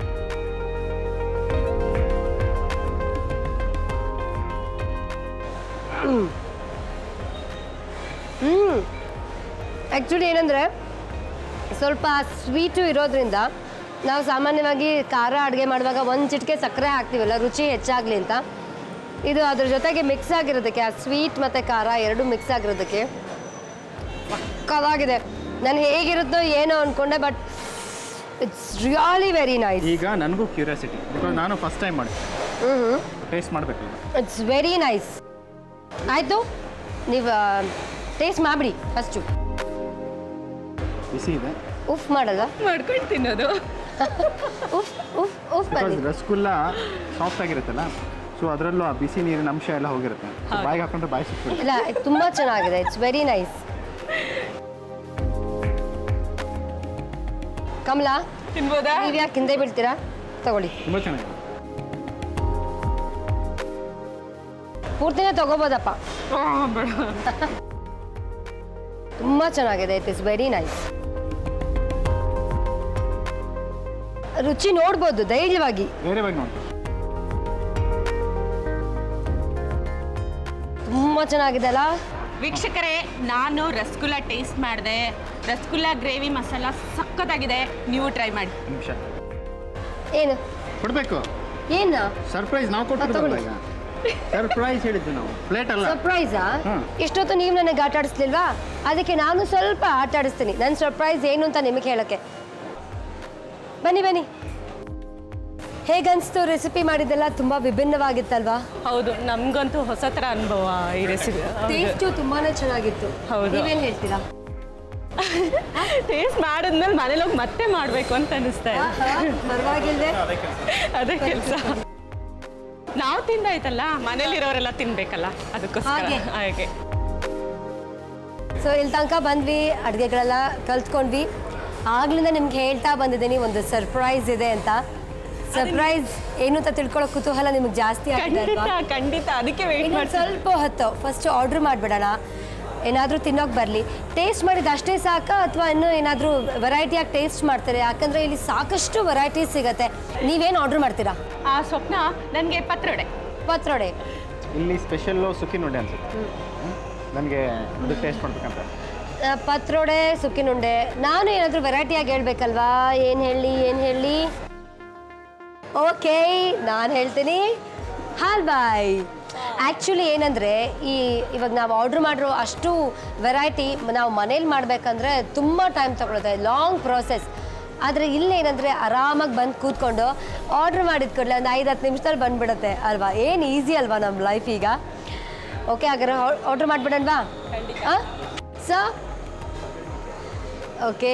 ಹ್ಞೂ ಆ್ಯಕ್ಚುಲಿ ಏನಂದರೆ ಸ್ವಲ್ಪ ಸ್ವೀಟು ಇರೋದ್ರಿಂದ ನಾವು ಸಾಮಾನ್ಯವಾಗಿ ಖಾರ ಅಡುಗೆ ಮಾಡುವಾಗ ಒಂದು ಚಿಟಿಕೆ ಸಕ್ಕರೆ ಹಾಕ್ತೀವಲ್ಲ ರುಚಿ ಹೆಚ್ಚಾಗಲಿ ಅಂತ ಇದು ಅದ್ರ ಜೊತೆಗೆ ಮಿಕ್ಸ್ ಆಗಿರೋದಕ್ಕೆ ಆ ಸ್ವೀಟ್ ಮತ್ತು ಖಾರ ಎರಡು ಮಿಕ್ಸ್ ಆಗಿರೋದಕ್ಕೆ ಪಕ್ಕವಾಗಿದೆ ನಾನು ಹೇಗಿರುತ್ತೋ ಏನೋ ಅಂದ್ಕೊಂಡೆ but it's really very nice ಈಗ ನನಗೂ ಕ್ಯೂರಿಯಾಸಿಟಿ ಬಿಕಾಸ್ ನಾನು ಫಸ್ಟ್ ಟೈಮ್ ಮಾಡಿ ಹ್ಞೂ ಹ್ಞೂ ಟೇಸ್ಟ್ ಮಾಡಬೇಕು ಈಗ ಇಟ್ಸ್ ವೆರಿ ನೈಸ್ ಆಯಿತು ನೀವು ಟೇಸ್ಟ್ ಮಾಡಿಬಿಡಿ ಫಸ್ಟು ಬಿಸಿ ಇದೆ ಉಫ್ ಮಾಡಲ್ಲ ಮಾಡ್ಕೊಂಡು ತಿನ್ನೋದು ಉಫ್ ಉಫ್ ಉಫ್ ಬಿಕಾಸ್ ಬನ್ನಿ ರಸಗುಲ್ಲ ಸಾಫ್ಟ್ ಆಗಿರುತ್ತಲ್ಲ ಸೊ ಅದರಲ್ಲೂ ಆ ಬಿಸಿ ನೀರಿನ ಅಂಶ ಎಲ್ಲ ಹೋಗಿರುತ್ತೆ So ಬಾಯಿಗೆ ಹಾಕೊಂಡ್ರೆ ಬಾಯಿ ಸಿಕ್ಬಿಡುತ್ತೆ ಇಲ್ಲ ಇದು ತುಂಬ ಚೆನ್ನಾಗಿದೆ ಇಟ್ಸ್ ವೆರಿ ನೈಸ್ ಕಮಲಾ ತಿನ್ಬೋದಾ ನೀವು ಯಾಕೆ ಹಿಂದೆ ಬೀಳ್ತೀರಾ ತಗೊಳ್ಳಿ ತುಂಬ ಚೆನ್ನಾಗಿದೆ ಪೂರ್ತಿನೇ ತಗೋಬೋದಪ್ಪ ಆ, ಬೇಡ ತುಂಬ ಚೆನ್ನಾಗಿದೆ ಇಟ್ ಇಸ್ ವೆರಿ ನೈಸ್ ರುಚಿ ನೋಡ್ಬೋದು ಧೈರ್ಯವಾಗಿ ಬೇರೆ ಬಗ್ಗೆ ನೋಡಿ ತುಂಬ ಚೆನ್ನಾಗಿದೆ ಅಲ್ಲ ವೀಕ್ಷಕರೇ ನಾನು ರಸಗುಲ್ಲ ಟೇಸ್ಟ್ ಮಾಡಿದೆ ರಸಗುಲ್ಲ ಗ್ರೇವಿ ಮಸಾಲ ಸಖತ್ತಾಗಿದೆ ನೀವು ಟ್ರೈ ಮಾಡಿ ನಿಮಿಷ ಏನು ಕೊಡಬೇಕು ಏನು ಸರ್ಪ್ರೈಸ್ ನಾವು ಕೊಟ್ಟಿರೋದಲ್ಲ ಈಗ ಸರ್ಪ್ರೈಸ್ ಹೇಳಿದ್ದು ನಾವು ಪ್ಲೇಟ್ ಅಲ್ಲ ಸರ್ಪ್ರೈಸಾ ಹ್ಮ್. ಇಷ್ಟೊತ್ತು ನೀವು ನನಗೆ ಆಟ ಆಡಿಸ್ಲಿಲ್ವಾ ಅದಕ್ಕೆ ನಾನು ಸ್ವಲ್ಪ ಆಟ ಆಡಿಸ್ತೀನಿ ನನ್ನ ಸರ್ಪ್ರೈಸ್ ಏನು ಅಂತ ನಿಮಗೆ ಹೇಳೋಕ್ಕೆ ಬನ್ನಿ ಬನ್ನಿ ಹೇಗನ್ಸ್ತು ರೆಸಿಪಿ ಮಾಡಿದ್ದೆಲ್ಲ ತುಂಬ ವಿಭಿನ್ನವಾಗಿತ್ತಲ್ವಾ ಹೌದು ನಮ್ಗಂತೂ ಹೊಸ ಥರ ಅನುಭವ ಈ ರೆಸಿಪಿ ಟೇಸ್ಟು ತುಂಬಾನೇ ಚೆನ್ನಾಗಿತ್ತು ಹೌದು. ನೀವೇನು ಹೇಳ್ತೀರಾ ಟೇಸ್ಟ್ ಮಾಡಿದ್ಮೇಲೆ ಮನೇಲಿ ಹೋಗಿ ಮತ್ತೆ ಮಾಡಬೇಕು ಅಂತ ಅನಿಸ್ತಾ ಇದೆ ಪರವಾಗಿಲ್ಲದೆ ಅದೇ ಕೆಲಸ ನಾವು ತಿಂದಾಯ್ತಲ್ಲ ಮನೇಲಿರೋರೆಲ್ಲ ತಿನ್ಬೇಕಲ್ಲ ಅದಕ್ಕೋಸ್ಕರ ಹಾಗೆ. ಹಾಗೆ ಸೊ ಇಲ್ಲಿ ತನಕ ಬಂದ್ವಿ ಅಡುಗೆಗಳೆಲ್ಲ ಕಲ್ತ್ಕೊಂಡ್ವಿ ಆಗ್ಲಿಂದ ನಿಮ್ಗೆ ಹೇಳ್ತಾ ಬಂದಿದ್ದೀನಿ ಒಂದು ಸರ್ಪ್ರೈಸ್ ಇದೆ ಅಂತ ಸರ್ಪ್ರೈಸ್ ಏನು ಅಂತ ತಿಳ್ಕೊಳ್ಳೋ ಕುತೂಹಲ ನಿಮ್ಗೆ ಜಾಸ್ತಿ ಆಗಿದೆ ಖಂಡಿತ ಅಲ್ವಾ ಖಂಡಿತ ಅದಕ್ಕೆ ವೆಯ್ಟ್ ಇನ್ನೊಂದು ಮಾಡ್ತೀನಿ ಸ್ವಲ್ಪ ಹೊತ್ತು ಫಸ್ಟ್ ಆರ್ಡ್ರ್ ಮಾಡಿಬಿಡೋಣ ಏನಾದರೂ ತಿನ್ನೋಕೆ ಬರಲಿ ಟೇಸ್ಟ್ ಮಾಡಿದ ಅಷ್ಟೇ ಸಾಕಾ ಅಥವಾ ಇನ್ನೂ ಏನಾದರೂ ವೆರೈಟಿಯಾಗಿ ಟೇಸ್ಟ್ ಮಾಡ್ತಾರೆ ಯಾಕಂದರೆ ಇಲ್ಲಿ ಸಾಕಷ್ಟು ವೆರೈಟೀಸ್ ಸಿಗುತ್ತೆ ನೀವೇನು ಆರ್ಡ್ರ್ ಮಾಡ್ತೀರಾ ಆ ಸ್ವಪ್ನ ನನಗೆ ಪತ್ರೊಡೆ ಪತ್ರೊಡೆ ಇಲ್ಲಿ ಸ್ಪೆಷಲ್ಲು ಸುಕ್ಕಿ ನುಂಡೆ ಅನ್ಸುತ್ತೆ ನನಗೆ ಇದು ಟೇಸ್ಟ್ ಮಾಡ್ಬೇಕಂತ ಆ, ಪತ್ರೊಡೆ ಸುಕ್ಕಿನುಂಡೆ ನಾನು ಏನಾದರೂ ವೆರೈಟಿಯಾಗಿ ಹೇಳ್ಬೇಕಲ್ವಾ ಏನು ಹೇಳಿ ಏನು ಹೇಳಿ ಓಕೆ ನಾನು ಹೇಳ್ತೀನಿ ಹಾಲ್ ಬಾಯ್ ಆ್ಯಕ್ಚುಲಿ ಏನಂದರೆ ಈ ಇವಾಗ ನಾವು ಆರ್ಡ್ರ್ ಮಾಡಿರೋ ಅಷ್ಟು ವೆರೈಟಿ ನಾವು ಮನೇಲಿ ಮಾಡಬೇಕಂದ್ರೆ ತುಂಬ ಟೈಮ್ ತಗೊಳುತ್ತೆ ಲಾಂಗ್ ಪ್ರೋಸೆಸ್ ಆದರೆ ಇಲ್ಲೇನಂದರೆ ಆರಾಮಾಗಿ ಬಂದು ಕೂತ್ಕೊಂಡು ಆರ್ಡ್ರ್ ಮಾಡಿದ ಕೂಡಲೇ ಒಂದು ಐದು ಹತ್ತು ನಿಮಿಷದಲ್ಲಿ ಬಂದ್ಬಿಡುತ್ತೆ ಅಲ್ವಾ ಏನು ಈಸಿ ಅಲ್ವಾ ನಮ್ಮ ಲೈಫ್ ಈಗ ಓಕೆ ಹಾಗಾದ್ರೆ ಆರ್ಡ್ರ್ ಮಾಡಿಬಿಡೋಣವಾ ಹಾಂ ಸೊ ಓಕೆ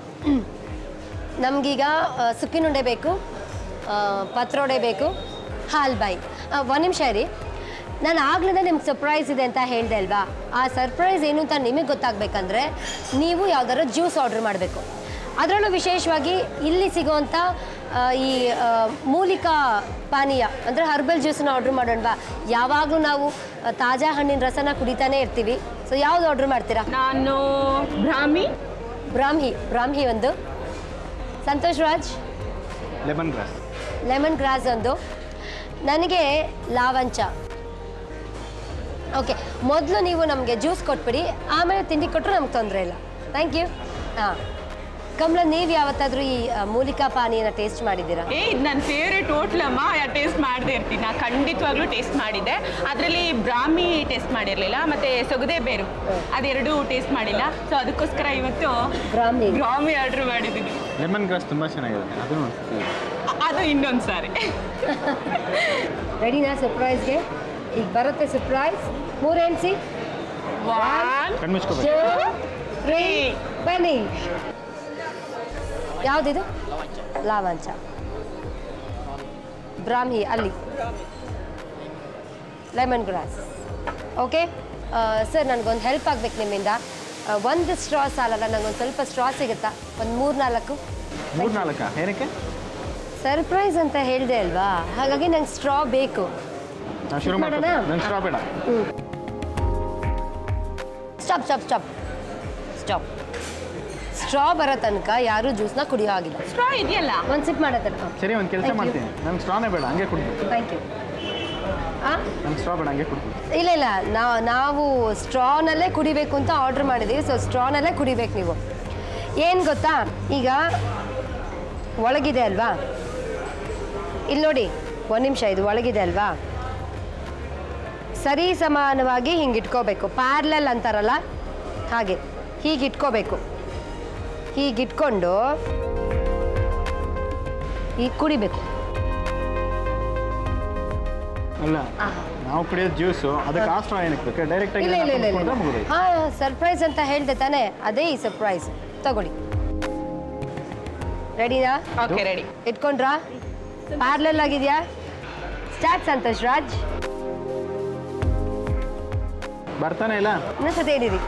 ನಮಗೀಗ ಸುಕ್ಕಿನುಂಡೆ ಬೇಕು ಆ, ಪತ್ರೊಡೆ ಬೇಕು ಹಾಲ್ ಬಾಯಿ ಒಂದು ನಿಮಿಷ ಇರಿ ನಾನು ಆಗ್ಲೇ ನಿಮ್ಗೆ ಸರ್ಪ್ರೈಸ್ ಇದೆ ಅಂತ ಹೇಳಿದೆ ಅಲ್ವಾ ಆ ಸರ್ಪ್ರೈಸ್ ಏನು ಅಂತ ನಿಮಗೆ ಗೊತ್ತಾಗಬೇಕಂದ್ರೆ ನೀವು ಯಾವ್ದಾದ್ರು ಜ್ಯೂಸ್ ಆರ್ಡ್ರ್ ಮಾಡಬೇಕು ಅದರಲ್ಲೂ ವಿಶೇಷವಾಗಿ ಇಲ್ಲಿ ಸಿಗೋವಂಥ ಆ, ಈ ಆ, ಮೂಲಿಕಾ ಪಾನೀಯ ಅಂದರೆ ಹರ್ಬಲ್ ಜ್ಯೂಸನ್ನ ಆರ್ಡ್ರ್ ಮಾಡೋಣವಾ ಯಾವಾಗಲೂ ನಾವು ಆ, ತಾಜಾ ಹಣ್ಣಿನ ರಸನ ಕುಡಿತಾನೆ ಇರ್ತೀವಿ ಸೊ ಯಾವ್ದು ಆರ್ಡ್ರ್ ಮಾಡ್ತೀರಾ ನಾನು ಬ್ರಾಹ್ಮಿ ಬ್ರಾಹ್ಮಿ ಬ್ರಾಹ್ಮಿ ಒಂದು Santosh Raj lemon grass lemon grass ಒಂದು ನನಗೆ ಲಾವಂಚ ಓಕೆ ಮೊದಲು ನೀವು ನಮಗೆ ಜ್ಯೂಸ್ ಕೊಟ್ಬಿಡಿ ಆಮೇಲೆ ತಿಂಡಿ ಕೊಟ್ಟರು ನಮ್ಗೆ ತೊಂದರೆ ಇಲ್ಲ ಥ್ಯಾಂಕ್ ಯು ಹಾಂ ಕಮಲ ನೀವು ಯಾವತ್ತಾದರೂ ಈ ಆ, ಮೂಲಿಕಾ ಪಾನೀಯನ ಟೇಸ್ಟ್ ಮಾಡಿದ್ದೀರಾ ಏ ಇದು ನನ್ನ ಫೇವ್ರೆಟ್ ಹೋಟ್ಲಮ್ಮ ಟೇಸ್ಟ್ ಮಾಡದೇ ಇರ್ತೀನಿ ನಾ ಖಂಡಿತವಾಗ್ಲೂ ಟೇಸ್ಟ್ ಮಾಡಿದ್ದೆ ಅದರಲ್ಲಿ ಬ್ರಾಹ್ಮಿ ಟೇಸ್ಟ್ ಮಾಡಿರಲಿಲ್ಲ ಮತ್ತೆ ಸೊಗದೆ ಬೇರು ಅದೆರಡೂ ಟೇಸ್ಟ್ ಮಾಡಿಲ್ಲ ಸೊ ಅದಕ್ಕೋಸ್ಕರ ಇವತ್ತು ಬ್ರಾಹ್ಮಿ ಬ್ರಾಹ್ಮಿ ಆರ್ಡ್ರ್ ಮಾಡಿದ್ದೀನಿ ಲೆಮನ್ ಗ್ರಾಸ್ ತುಂಬ ಚೆನ್ನಾಗಿದೆ ಅದನ್ನು ಒಂದ್ಸತಿ ಅ- ಅದು ಇನ್ನೊಂದು ಸಾರಿ ರೆಡಿನಾ ಸರ್ಪ್ರೈಸ್ಗೆ ಈಗ ಬರುತ್ತೆ ಸರ್ಪ್ರೈಸ್ ಮೂರು ಎಣ್ಸಿ ಒನ್ ಕಣ್ಮುಚ್ಕೋಬೇಕು ತ್ರೀ ಬನ್ನಿ ಯಾವುದಿದು ಲಾವಂಚ ಬ್ರಾಹ್ಮಿ ಅಲ್ಲಿ ಲೆಮನ್ ಗ್ರಾಸ್ ಓಕೆ ಸರ್ ನನಗೊಂದು ಹೆಲ್ಪ್ ಆಗ್ಬೇಕು ನಿಮ್ಮಿಂದ ಆ, ಒಂದು ಸ್ಟ್ರಾ ಸಾಲಲ್ಲ ನನಗೊಂದು ಸ್ವಲ್ಪ ಸ್ಟ್ರಾ ಸಿಗುತ್ತಾ ಒಂದು ಮೂರು ನಾಲ್ಕು ಮೂರು ನಾಲ್ಕ ಏನಕ್ಕೆ ಸರ್ಪ್ರೈಸ್ ಅಂತ ಹೇಳಿದೆ ಅಲ್ವಾ ಹಾಗಾಗಿ ನಂಗೆ ಸ್ಟ್ರಾ ಬೇಕು ನಾವು ಶುರು ಮಾಡೋಣ? ಮಾಡೋಣ ನಂಗೆ ಸ್ಟ್ರಾ ಬೇಡ stop stop stop stop straw ಬರೋ ತನಕ ಯಾರೂ ಜ್ಯೂಸ್ನ ಕುಡಿಯೋ ಆಗಿಲ್ಲ ಸ್ಟ್ರಾ ಇದೆಯಲ್ಲ ಒಂದು ಸಿಪ್ ಮಾಡತ್ತೆ ಸರಿ ಒಂದು ಕೆಲಸ Thank you. ಮಾಡ್ತೀನಿ ನಂಗೆ ಸ್ಟ್ರಾನೇ ಬೇಡ ಹಂಗೆ ಕುಡ್ತೀನಿ ಥ್ಯಾಂಕ್ ಯು ಹಾಂ ನಂಗೆ ಸ್ಟ್ರಾ ಬೇಡ ಹಂಗೆ ಕುಡ್ತೀನಿ ಇಲ್ಲ ಇಲ್ಲ ನಾವು ನಾವು ಸ್ಟ್ರಾನಲ್ಲೇ ಕುಡಿಬೇಕು ಅಂತ ಆರ್ಡ್ರ್ ಮಾಡಿದ್ದೀವಿ ಸೊ ಸ್ಟ್ರಾನಲ್ಲೇ ಕುಡಿಬೇಕು ನೀವು ಏನು ಗೊತ್ತಾ ಈಗ ಒಳಗಿದೆ ಅಲ್ವಾ ಇಲ್ಲಿ ನೋಡಿ ಒಂದು ನಿಮಿಷ ಇದು ಒಳಗಿದೆ ಅಲ್ವಾ ಸರಿ ಸಮಾನವಾಗಿ ಹಿಂಗೆ ಇಟ್ಕೋಬೇಕು ಪ್ಯಾರ್ಲಲ್ ಅಂತಾರಲ್ಲ ಹಾಗೆ ಹೀಗೆ ಇಟ್ಕೋಬೇಕು ಹೀಗೆ ಇಟ್ಕೊಂಡು ಈಗ ಕುಡಿಬೇಕು ಅಲ್ಲ ನಾವು ಕುಡಿಯೋದು ಜ್ಯೂಸು ಅದಕ್ಕೆ ಆ ಸ್ಟ್ರಾ ಏನಕ್ಕೆ ಬೇಕು ಡೈರೆಕ್ಟಾಗಿ ಇಲ್ಲ ಇಲ್ಲ ಇಲ್ಲ ಇಲ್ಲ ಮುಗಿದೋಯ್ತು ಹಾ ಸರ್ಪ್ರೈಸ್ ಅಂತ ಹೇಳ್ದೆ ತಾನೇ ಅದೇ ಈ ಸರ್ಪ್ರೈಸ್ ತಗೊಳ್ಳಿ ರೆಡಿನಾ ಓಕೆ ರೆಡಿ ಇಟ್ಕೊಂಡ್ರಾ ಪ್ಯಾರ್ಲಲ್ ಆಗಿದೆಯಾ ಸ್ಟಾರ್ಟ್ ಸಂತೋಷ್ ರಾಜ್ ಬರ್ತಾನೆ ಇಲ್ಲ ಇನ್ನೊಂದ್ಸತಿ ಹೇಳಿರಿ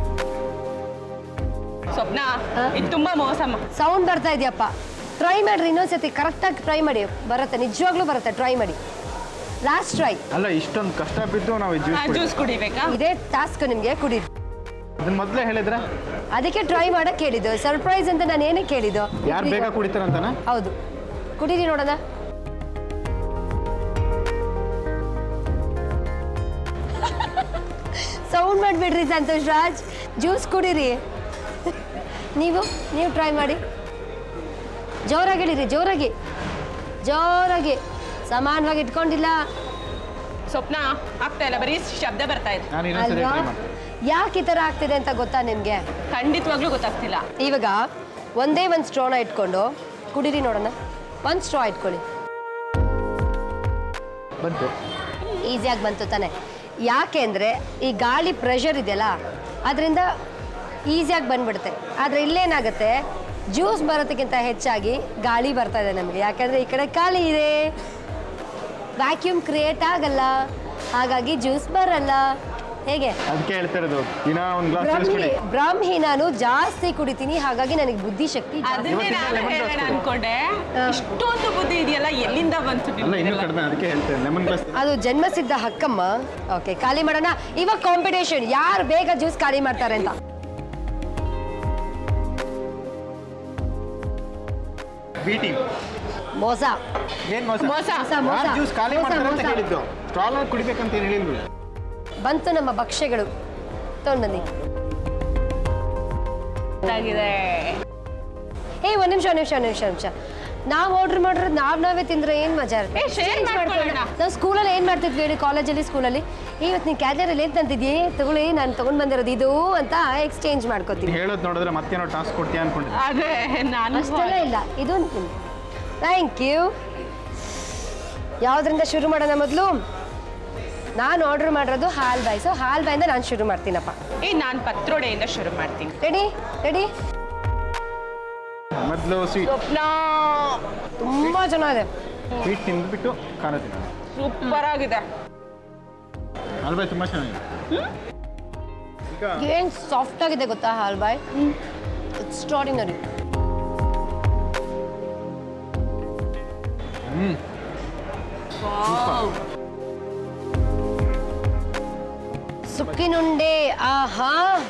ಸ್ವಪ್ನ ಹಾ? ಇದು ತುಂಬಾ ಮೋಸಮ್ಮ ಸೌಂಡ್ ಬರ್ತಾ ಇದೆಯಪ್ಪ ಟ್ರೈ ಮಾಡ್ರಿ ಇನ್ನೊಂದ್ಸತಿ ಕರೆಕ್ಟಾಗಿ ಟ್ರೈ ಮಾಡಿ ಬರುತ್ತೆ ನಿಜವಾಗ್ಲೂ ಬರುತ್ತೆ ಟ್ರೈ ಮಾಡಿ ಲಾಸ್ಟ್ ಟ್ರೈ ಅಲ್ಲ ಇಷ್ಟೊಂದು ಕಷ್ಟ ಬಿದ್ದು ನಾವು ಜ್ಯೂಸ್ ಜ್ಯೂಸ್ ಕುಡಿಬೇಕಾ ಇದೇ ಟಾಸ್ಕ್ ನಿಮಗೆ ಕುಡಿ ಅದನ್ನ ಮೊದಲೇ ಹೇಳಿದ್ರೆ ಅದಕ್ಕೆ ಟ್ರೈ ಮಾಡಕ್ ಹೇಳಿದ್ದು ಸರ್ಪ್ರೈಸ್ ಅಂತ ನಾನು ಏನಕ್ಕೆ ಹೇಳಿದ್ದು ಯಾರು ಬೇಗ ಕುಡಿತಾರಂತಾನ ಹೌದು ಕುಡೀರಿ ನೋಡೋಣ ಸೌಂಡ್ ಮಾಡಿಬಿಡ್ರಿ ಸಂತೋಷ್ ರಾಜ್ ಜ್ಯೂಸ್ ಕುಡೀರಿ ನೀವು ನೀವು ಟ್ರೈ ಮಾಡಿ ಜೋರಾಗಿ ಹೇಳಿರಿ ಜೋರಾಗಿ ಜೋರಾಗಿ ಸಮಾನವಾಗಿ ಇಟ್ಕೊಂಡಿಲ್ಲ ಸ್ವಪ್ನ ಆಗ್ತಾ ಇಲ್ಲ ಬರೀ ಶಬ್ದ ಬರ್ತಾ ಇದೆ ನಾನು ಇನ್ನೊಂದ್ಸರಿ ಅಲ್ವಾ ಟ್ರೈ ಮಾಡ್ತೀನಿ ಯಾಕೆ ಈ ಥರ ಆಗ್ತಿದೆ ಅಂತ ಗೊತ್ತಾ ನಿಮಗೆ ಖಂಡಿತವಾಗ್ಲೂ ಗೊತ್ತಾಗ್ತಿಲ್ಲ ಇವಾಗ ಒಂದೇ ಒಂದು ಸ್ಟ್ರಾನ ಇಟ್ಕೊಂಡು ಕುಡೀರಿ ನೋಡೋಣ ಒಂದು ಸ್ಟ್ರಾ ಇಟ್ಕೊಳ್ಳಿ ಬಂತು ಈಸಿಯಾಗಿ ಬಂತು ತಾನೆ ಯಾಕೆ ಅಂದರೆ ಈ ಗಾಳಿ ಪ್ರೆಷರ್ ಇದೆಯಲ್ಲ ಅದರಿಂದ ಈಸಿಯಾಗಿ ಬಂದ್ಬಿಡುತ್ತೆ ಆದರೆ ಇಲ್ಲೇನಾಗುತ್ತೆ ಜ್ಯೂಸ್ ಬರೋದಕ್ಕಿಂತ ಹೆಚ್ಚಾಗಿ ಗಾಳಿ ಬರ್ತಾ ಇದೆ ನಮಗೆ ಯಾಕಂದರೆ ಈ ಕಡೆ ಖಾಲಿ ಇದೆ ವ್ಯಾಕ್ಯೂಮ್ ಕ್ರಿಯೇಟ್ ಆಗಲ್ಲ ಹಾಗಾಗಿ ಜ್ಯೂಸ್ ಬರಲ್ಲ ಹೇಗೆ ಅದಕ್ಕೆ ಹೇಳ್ತಾ ಇರೋದು ದಿನ ಒಂದು ಗ್ಲಾಸ್ ಜ್ಯೂಸ್ ಬ್ರಾಹ್ಮಿ ಕುಡಿ ಬ್ರಾಹ್ಮಿ ನಾನು ಜಾಸ್ತಿ ಕುಡಿತೀನಿ ಹಾಗಾಗಿ ನನಗೆ ಬುದ್ಧಿಶಕ್ತಿ ಜಾಸ್ತಿ. ಅದನ್ನೇ ಇವತ್ತಿಂದ ನಾನು lemon ಹೇಳೋಣ juice ಅನ್ಕೊಂಡೆ ಹಾ. ಇಷ್ಟೊಂದು ಬುದ್ಧಿ ಇದೆಯಲ್ಲ ಎಲ್ಲಿಂದ ಬಂತು ಅಲ್ಲ ಇನ್ನೂ ನಿಮ್ಗೆಲ್ಲ? ಕಡಿಮೆ ಅದಕ್ಕೆ ಹೇಳ್ತೇನೆ ಲೆಮನ್ ಗ್ಲಾಸ್ ಅದು ಜನ್ಮಸಿದ್ಧ ಹಕ್ಕಮ್ಮ ಓಕೆ ಖಾಲಿ ಮಾಡೋಣ ಇವಾಗ ಕಾಂಪಿಟೇಷನ್ ಯಾರು ಬೇಗ ಜ್ಯೂಸ್ ಖಾಲಿ ಮಾಡ್ತಾರೆ ಅಂತ ಬಿ ಟೀಮ್ ಮೋಸ ಏನ್ ಮೋಸ ಮೋಸ. ಮೋಸ, ಮೋಸ. ಯಾರು ಜ್ಯೂಸ್ ಖಾಲಿ ಮೋಸ, ಮಾಡ್ತಾರೆ ಅಂತ ಮೋಸ. ಹೇಳಿದ್ದು ಸ್ಟ್ರಾಲ್ ಕುಡಿಬೇಕಂತ ಏನು ಹೇಳಿಲ್ವಿ ಬಂತು ನಮ್ಮ ಭಕ್ಷ್ಯಗಳು ತೊಗೊಂಡ್ಬನ್ನಿ ಗೊತ್ತಾಗಿದೆ ಏ ಒಂದು ನಿಮಿಷ ಒಂದು ನಿಮಿಷ ಒಂದು ನಿಮಿಷ ಒಂದು ನಿಮಿಷ ನಾವು ಆರ್ಡರ್ ಮಾಡಿರೋದು ನಾವ್ ನಾವೇ ತಿಂದ್ರೆ ಏನ್ ಮಜಾ ಇರುತ್ತೆ ಏ, share Exchange ಮಾಡ್ಕೊಳ್ಳೋಣ. ಮಾಡ್ಕೊಳ್ಳೋಣ. ನಾವು ಸ್ಕೂಲಲ್ಲಿ ಏನ್ ಮಾಡ್ತಿದ್ವಿ ಹೇಳಿ ಕಾಲೇಜಲ್ಲಿ ಸ್ಕೂಲಲ್ಲಿ ಇವತ್ತು ನೀನ್ ಕ್ಯಾಜರಲ್ಲಿ ಏನ್ ತಂತಿದ್ಯೆ ತಗೊಳ್ಳಿ ನಾನು ತಗೊಂಡ್ ಬಂದಿರೋದು ಇದು ಅಂತ ಎಕ್ಸ್ಚೇಂಜ್ ಮಾಡ್ಕೋತೀವಿ ಹೇಳೋದು ನೋಡಿದ್ರೆ ಮತ್ತೇನೋ ಟಾಸ್ಕ್ ಕೊಡ್ತೀಯ ಅನ್ಕೊಂಡಿದ್ದೆ ಅದೇ ನಾನು ಅಷ್ಟೆಲ್ಲ ಇಲ್ಲ ಇದು ಥ್ಯಾಂಕ್ ಯು ಯಾವ್ದ್ರಿಂದ ಶುರು ಮಾಡೋಣ ಮೊದಲು ನಾನು ಆರ್ಡರ್ ಮಾಡಿರೋದು ಹಾಲ್ ಬಾಯ್ ಸೊ ಹಾಲ್ ಬಾಯಿಂದ ನಾನು ಶುರು ಮಾಡ್ತೀನಪ್ಪ ಏ ನಾನು ಪತ್ರೊಡೆಯಿಂದ ಶುರು ಮಾಡ್ತೀನಿ ರೆಡಿ ರೆಡಿ ಮೊದಲು ಸ್ವೀಟ್ ಸ್ವಪ್ನ ತುಂಬಾ ಚೆನ್ನಾಗಿದೆ ಸ್ವೀಟ್ ತಿಂದ್ಬಿಟ್ಟು ಖಾರ ತಿನ್ನೋಣ ಸೂಪರ್ ಆಗಿದೆ ಅಲ್ಬಾಯ್ ತುಂಬ ಚೆನ್ನಾಗಿದೆ ಈಗ ಏನ್ ಸಾಫ್ಟ್ ಆಗಿದೆ ಗೊತ್ತಾ ಹಾಲ್ ಬಾಯ್ ಎಕ್ಸ್ಟ್ರಾಡಿನರಿ ಸುಕ್ಕಿನುಂಡೆ ಆಹಾ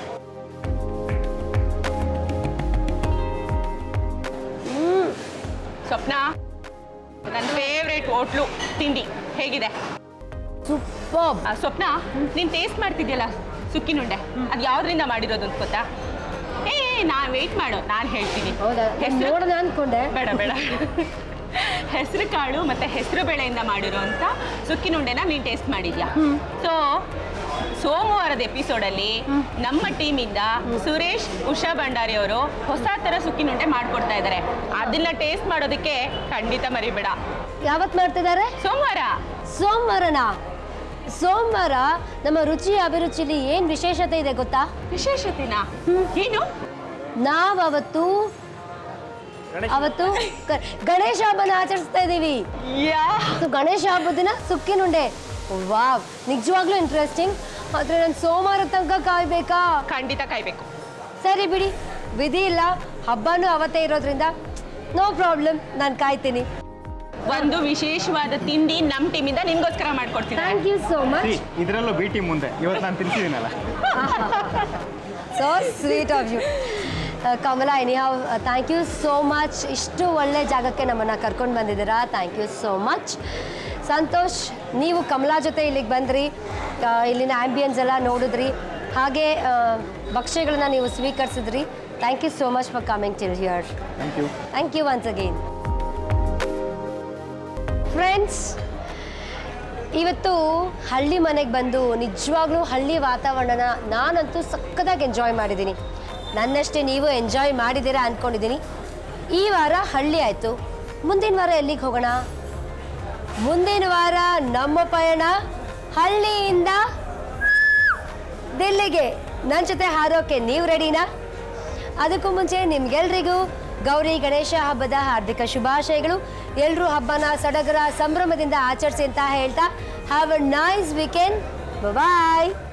ಸ್ವಪ್ನ ನನ್ನ ಫೇವ್ರೇಟ್ ಹೋಟ್ಲು ತಿಂಡಿ ಹೇಗಿದೆ ಸೂಪರ್ ಆ, ಸ್ವಪ್ನ ನೀನು ಟೇಸ್ಟ್ ಮಾಡ್ತಿದ್ಯಲ್ಲ ಸುಕ್ಕಿನುಂಡೆ ಅದು ಯಾವ್ದ್ರಿಂದ ಮಾಡಿರೋದು ಅಂತ ಗೊತ್ತಾ ಏ ನಾನು ವೆಯ್ಟ್ ಮಾಡು ನಾನು ಹೇಳ್ತೀನಿ ಹೌದಾ ಹೆಸರು ನೋಡೋಣ ಅನ್ಕೊಂಡೆ ಬೇಡ ಬೇಡ ಹೆಸರು ಕಾಳು ಮತ್ತೆ ಹೆಸರು ಬೇಳೆಯಿಂದ ಮಾಡಿರೋಂಥ ಸುಕ್ಕಿನುಂಡೆನ ನೀನು ಟೇಸ್ಟ್ ಮಾಡಿದ್ಯಾ ಸೊ ಸೋಮವಾರದ ಎಪಿಸೋಡಲ್ಲಿ ನಮ್ಮ ಟೀಮಿಂದ ಸುರೇಶ್ ಉಷಾ ಭಂಡಾರಿ ಅವರು ಹೊಸ ಥರ ಸುಕ್ಕಿನುಂಡೆ ಮಾಡ್ಕೊಡ್ತಾ ಇದ್ದಾರೆ ಅದನ್ನ ಟೇಸ್ಟ್ ಮಾಡೋದಕ್ಕೆ ಖಂಡಿತ ಮರಿಬೇಡ ಯಾವತ್ ಮಾಡ್ತಿದ್ದಾರೆ ಸೋಮವಾರ ಸೋಮವಾರನ ಸೋಮವಾರ ನಮ್ಮ ರುಚಿ ಅಭಿರುಚಿಲಿ ಏನ್ ವಿಶೇಷತೆ ಇದೆ ಗೊತ್ತಾ ವಿಶೇಷತೆನಾ ಏನು ನಾವ್ ಅವತ್ತು ಅವತ್ತು ಗ- ಗಣೇಶ ಹಬ್ಬನ ಆಚರಿಸ್ತಾ ಇದೀವಿ ಯಾ ಸೊ ಗಣೇಶ ಹಬ್ಬದ ದಿನ ಸುಕ್ಕಿನುಂಡೆ ವಾವ್ ನಿಜವಾಗ್ಲೂ ಇಂಟ್ರೆಸ್ಟಿಂಗ್ ಆದ್ರೆ ನಾನು ಸೋಮವಾರ ತನಕ ಕಾಯ್ಬೇಕಾ ಖಂಡಿತ ಕಾಯ್ಬೇಕು ಸರಿ ಬಿಡಿ ವಿಧಿ ಇಲ್ಲ ಹಬ್ಬನೂ ಅವತ್ತೇ ಇರೋದ್ರಿಂದ ನೋ ಪ್ರಾಬ್ಲಮ್ ನಾನು ಕಾಯ್ತೀನಿ ಒಂದು ವಿಶೇಷವಾದ ತಿಂಡಿ ನಮ್ಮ ಟೀಮಿಂದ ನಿನ್ಗೋಸ್ಕರ ಮಾಡ್ಕೊಡ್ತೀನಿ ಥ್ಯಾಂಕ್ ಯು ಸೋ ಮಚ್ ಇದರಲ್ಲೂ ಬಿ ಟೀಮ್ ಮುಂದೆ ಇವತ್ತು ನಾನು ತಿನ್ಸಿದ್ದೀನಲ್ಲ so sweet of you Kamala anyhow thank you so much ಇಷ್ಟು ಒಳ್ಳೆ ಜಾಗಕ್ಕೆ ನಮ್ಮನ್ನು ಕರ್ಕೊಂಡು ಬಂದಿದ್ದೀರಾ thank you so much Santosh ನೀವು ಕಮಲಾ ಜೊತೆ ಇಲ್ಲಿಗೆ ಬಂದ್ರಿ ಆ, ಇಲ್ಲಿನ ಆ್ಯಂಬಿಯನ್ಸ್ ಎಲ್ಲ ನೋಡಿದ್ರಿ ಹಾಗೆ ಆ, ಭಕ್ಷ್ಯಗಳನ್ನ ನೀವು ಸ್ವೀಕರಿಸಿದ್ರಿ thank you so much for coming till here thank you thank you once again friends ಇವತ್ತು ಹಳ್ಳಿ ಮನೆಗೆ ಬಂದು ನಿಜವಾಗ್ಲೂ ಹಳ್ಳಿ ವಾತಾವರಣನ ನಾನಂತೂ ಸಕ್ಕದಾಗಿ ಎಂಜಾಯ್ ಮಾಡಿದ್ದೀನಿ ನನ್ನಷ್ಟೇ ನೀವು ಎಂಜಾಯ್ ಮಾಡಿದ್ದೀರಾ ಅಂದ್ಕೊಂಡಿದ್ದೀನಿ ಈ ವಾರ ಹಳ್ಳಿ ಆಯಿತು ಮುಂದಿನ ವಾರ ಎಲ್ಲಿಗೆ ಹೋಗೋಣ ಮುಂದಿನ ವಾರ ನಮ್ಮ ಪಯಣ ಹಳ್ಳಿಯಿಂದ ದಿಲ್ಲಿಗೆ ನನ್ನ ಜೊತೆ ಹಾರೋಕೆ ನೀವು ರೆಡಿನಾ ಅದಕ್ಕೂ ಮುಂಚೆ ನಿಮ್ಗೆಲ್ರಿಗೂ ಗೌರಿ ಗಣೇಶ ಹಬ್ಬದ ಹಾರ್ದಿಕ ಶುಭಾಶಯಗಳು ಎಲ್ಲರೂ ಹಬ್ಬನ ಸಡಗರ ಸಂಭ್ರಮದಿಂದ ಆಚರಿಸಿ ಅಂತ ಹೇಳ್ತಾ have a nice weekend bye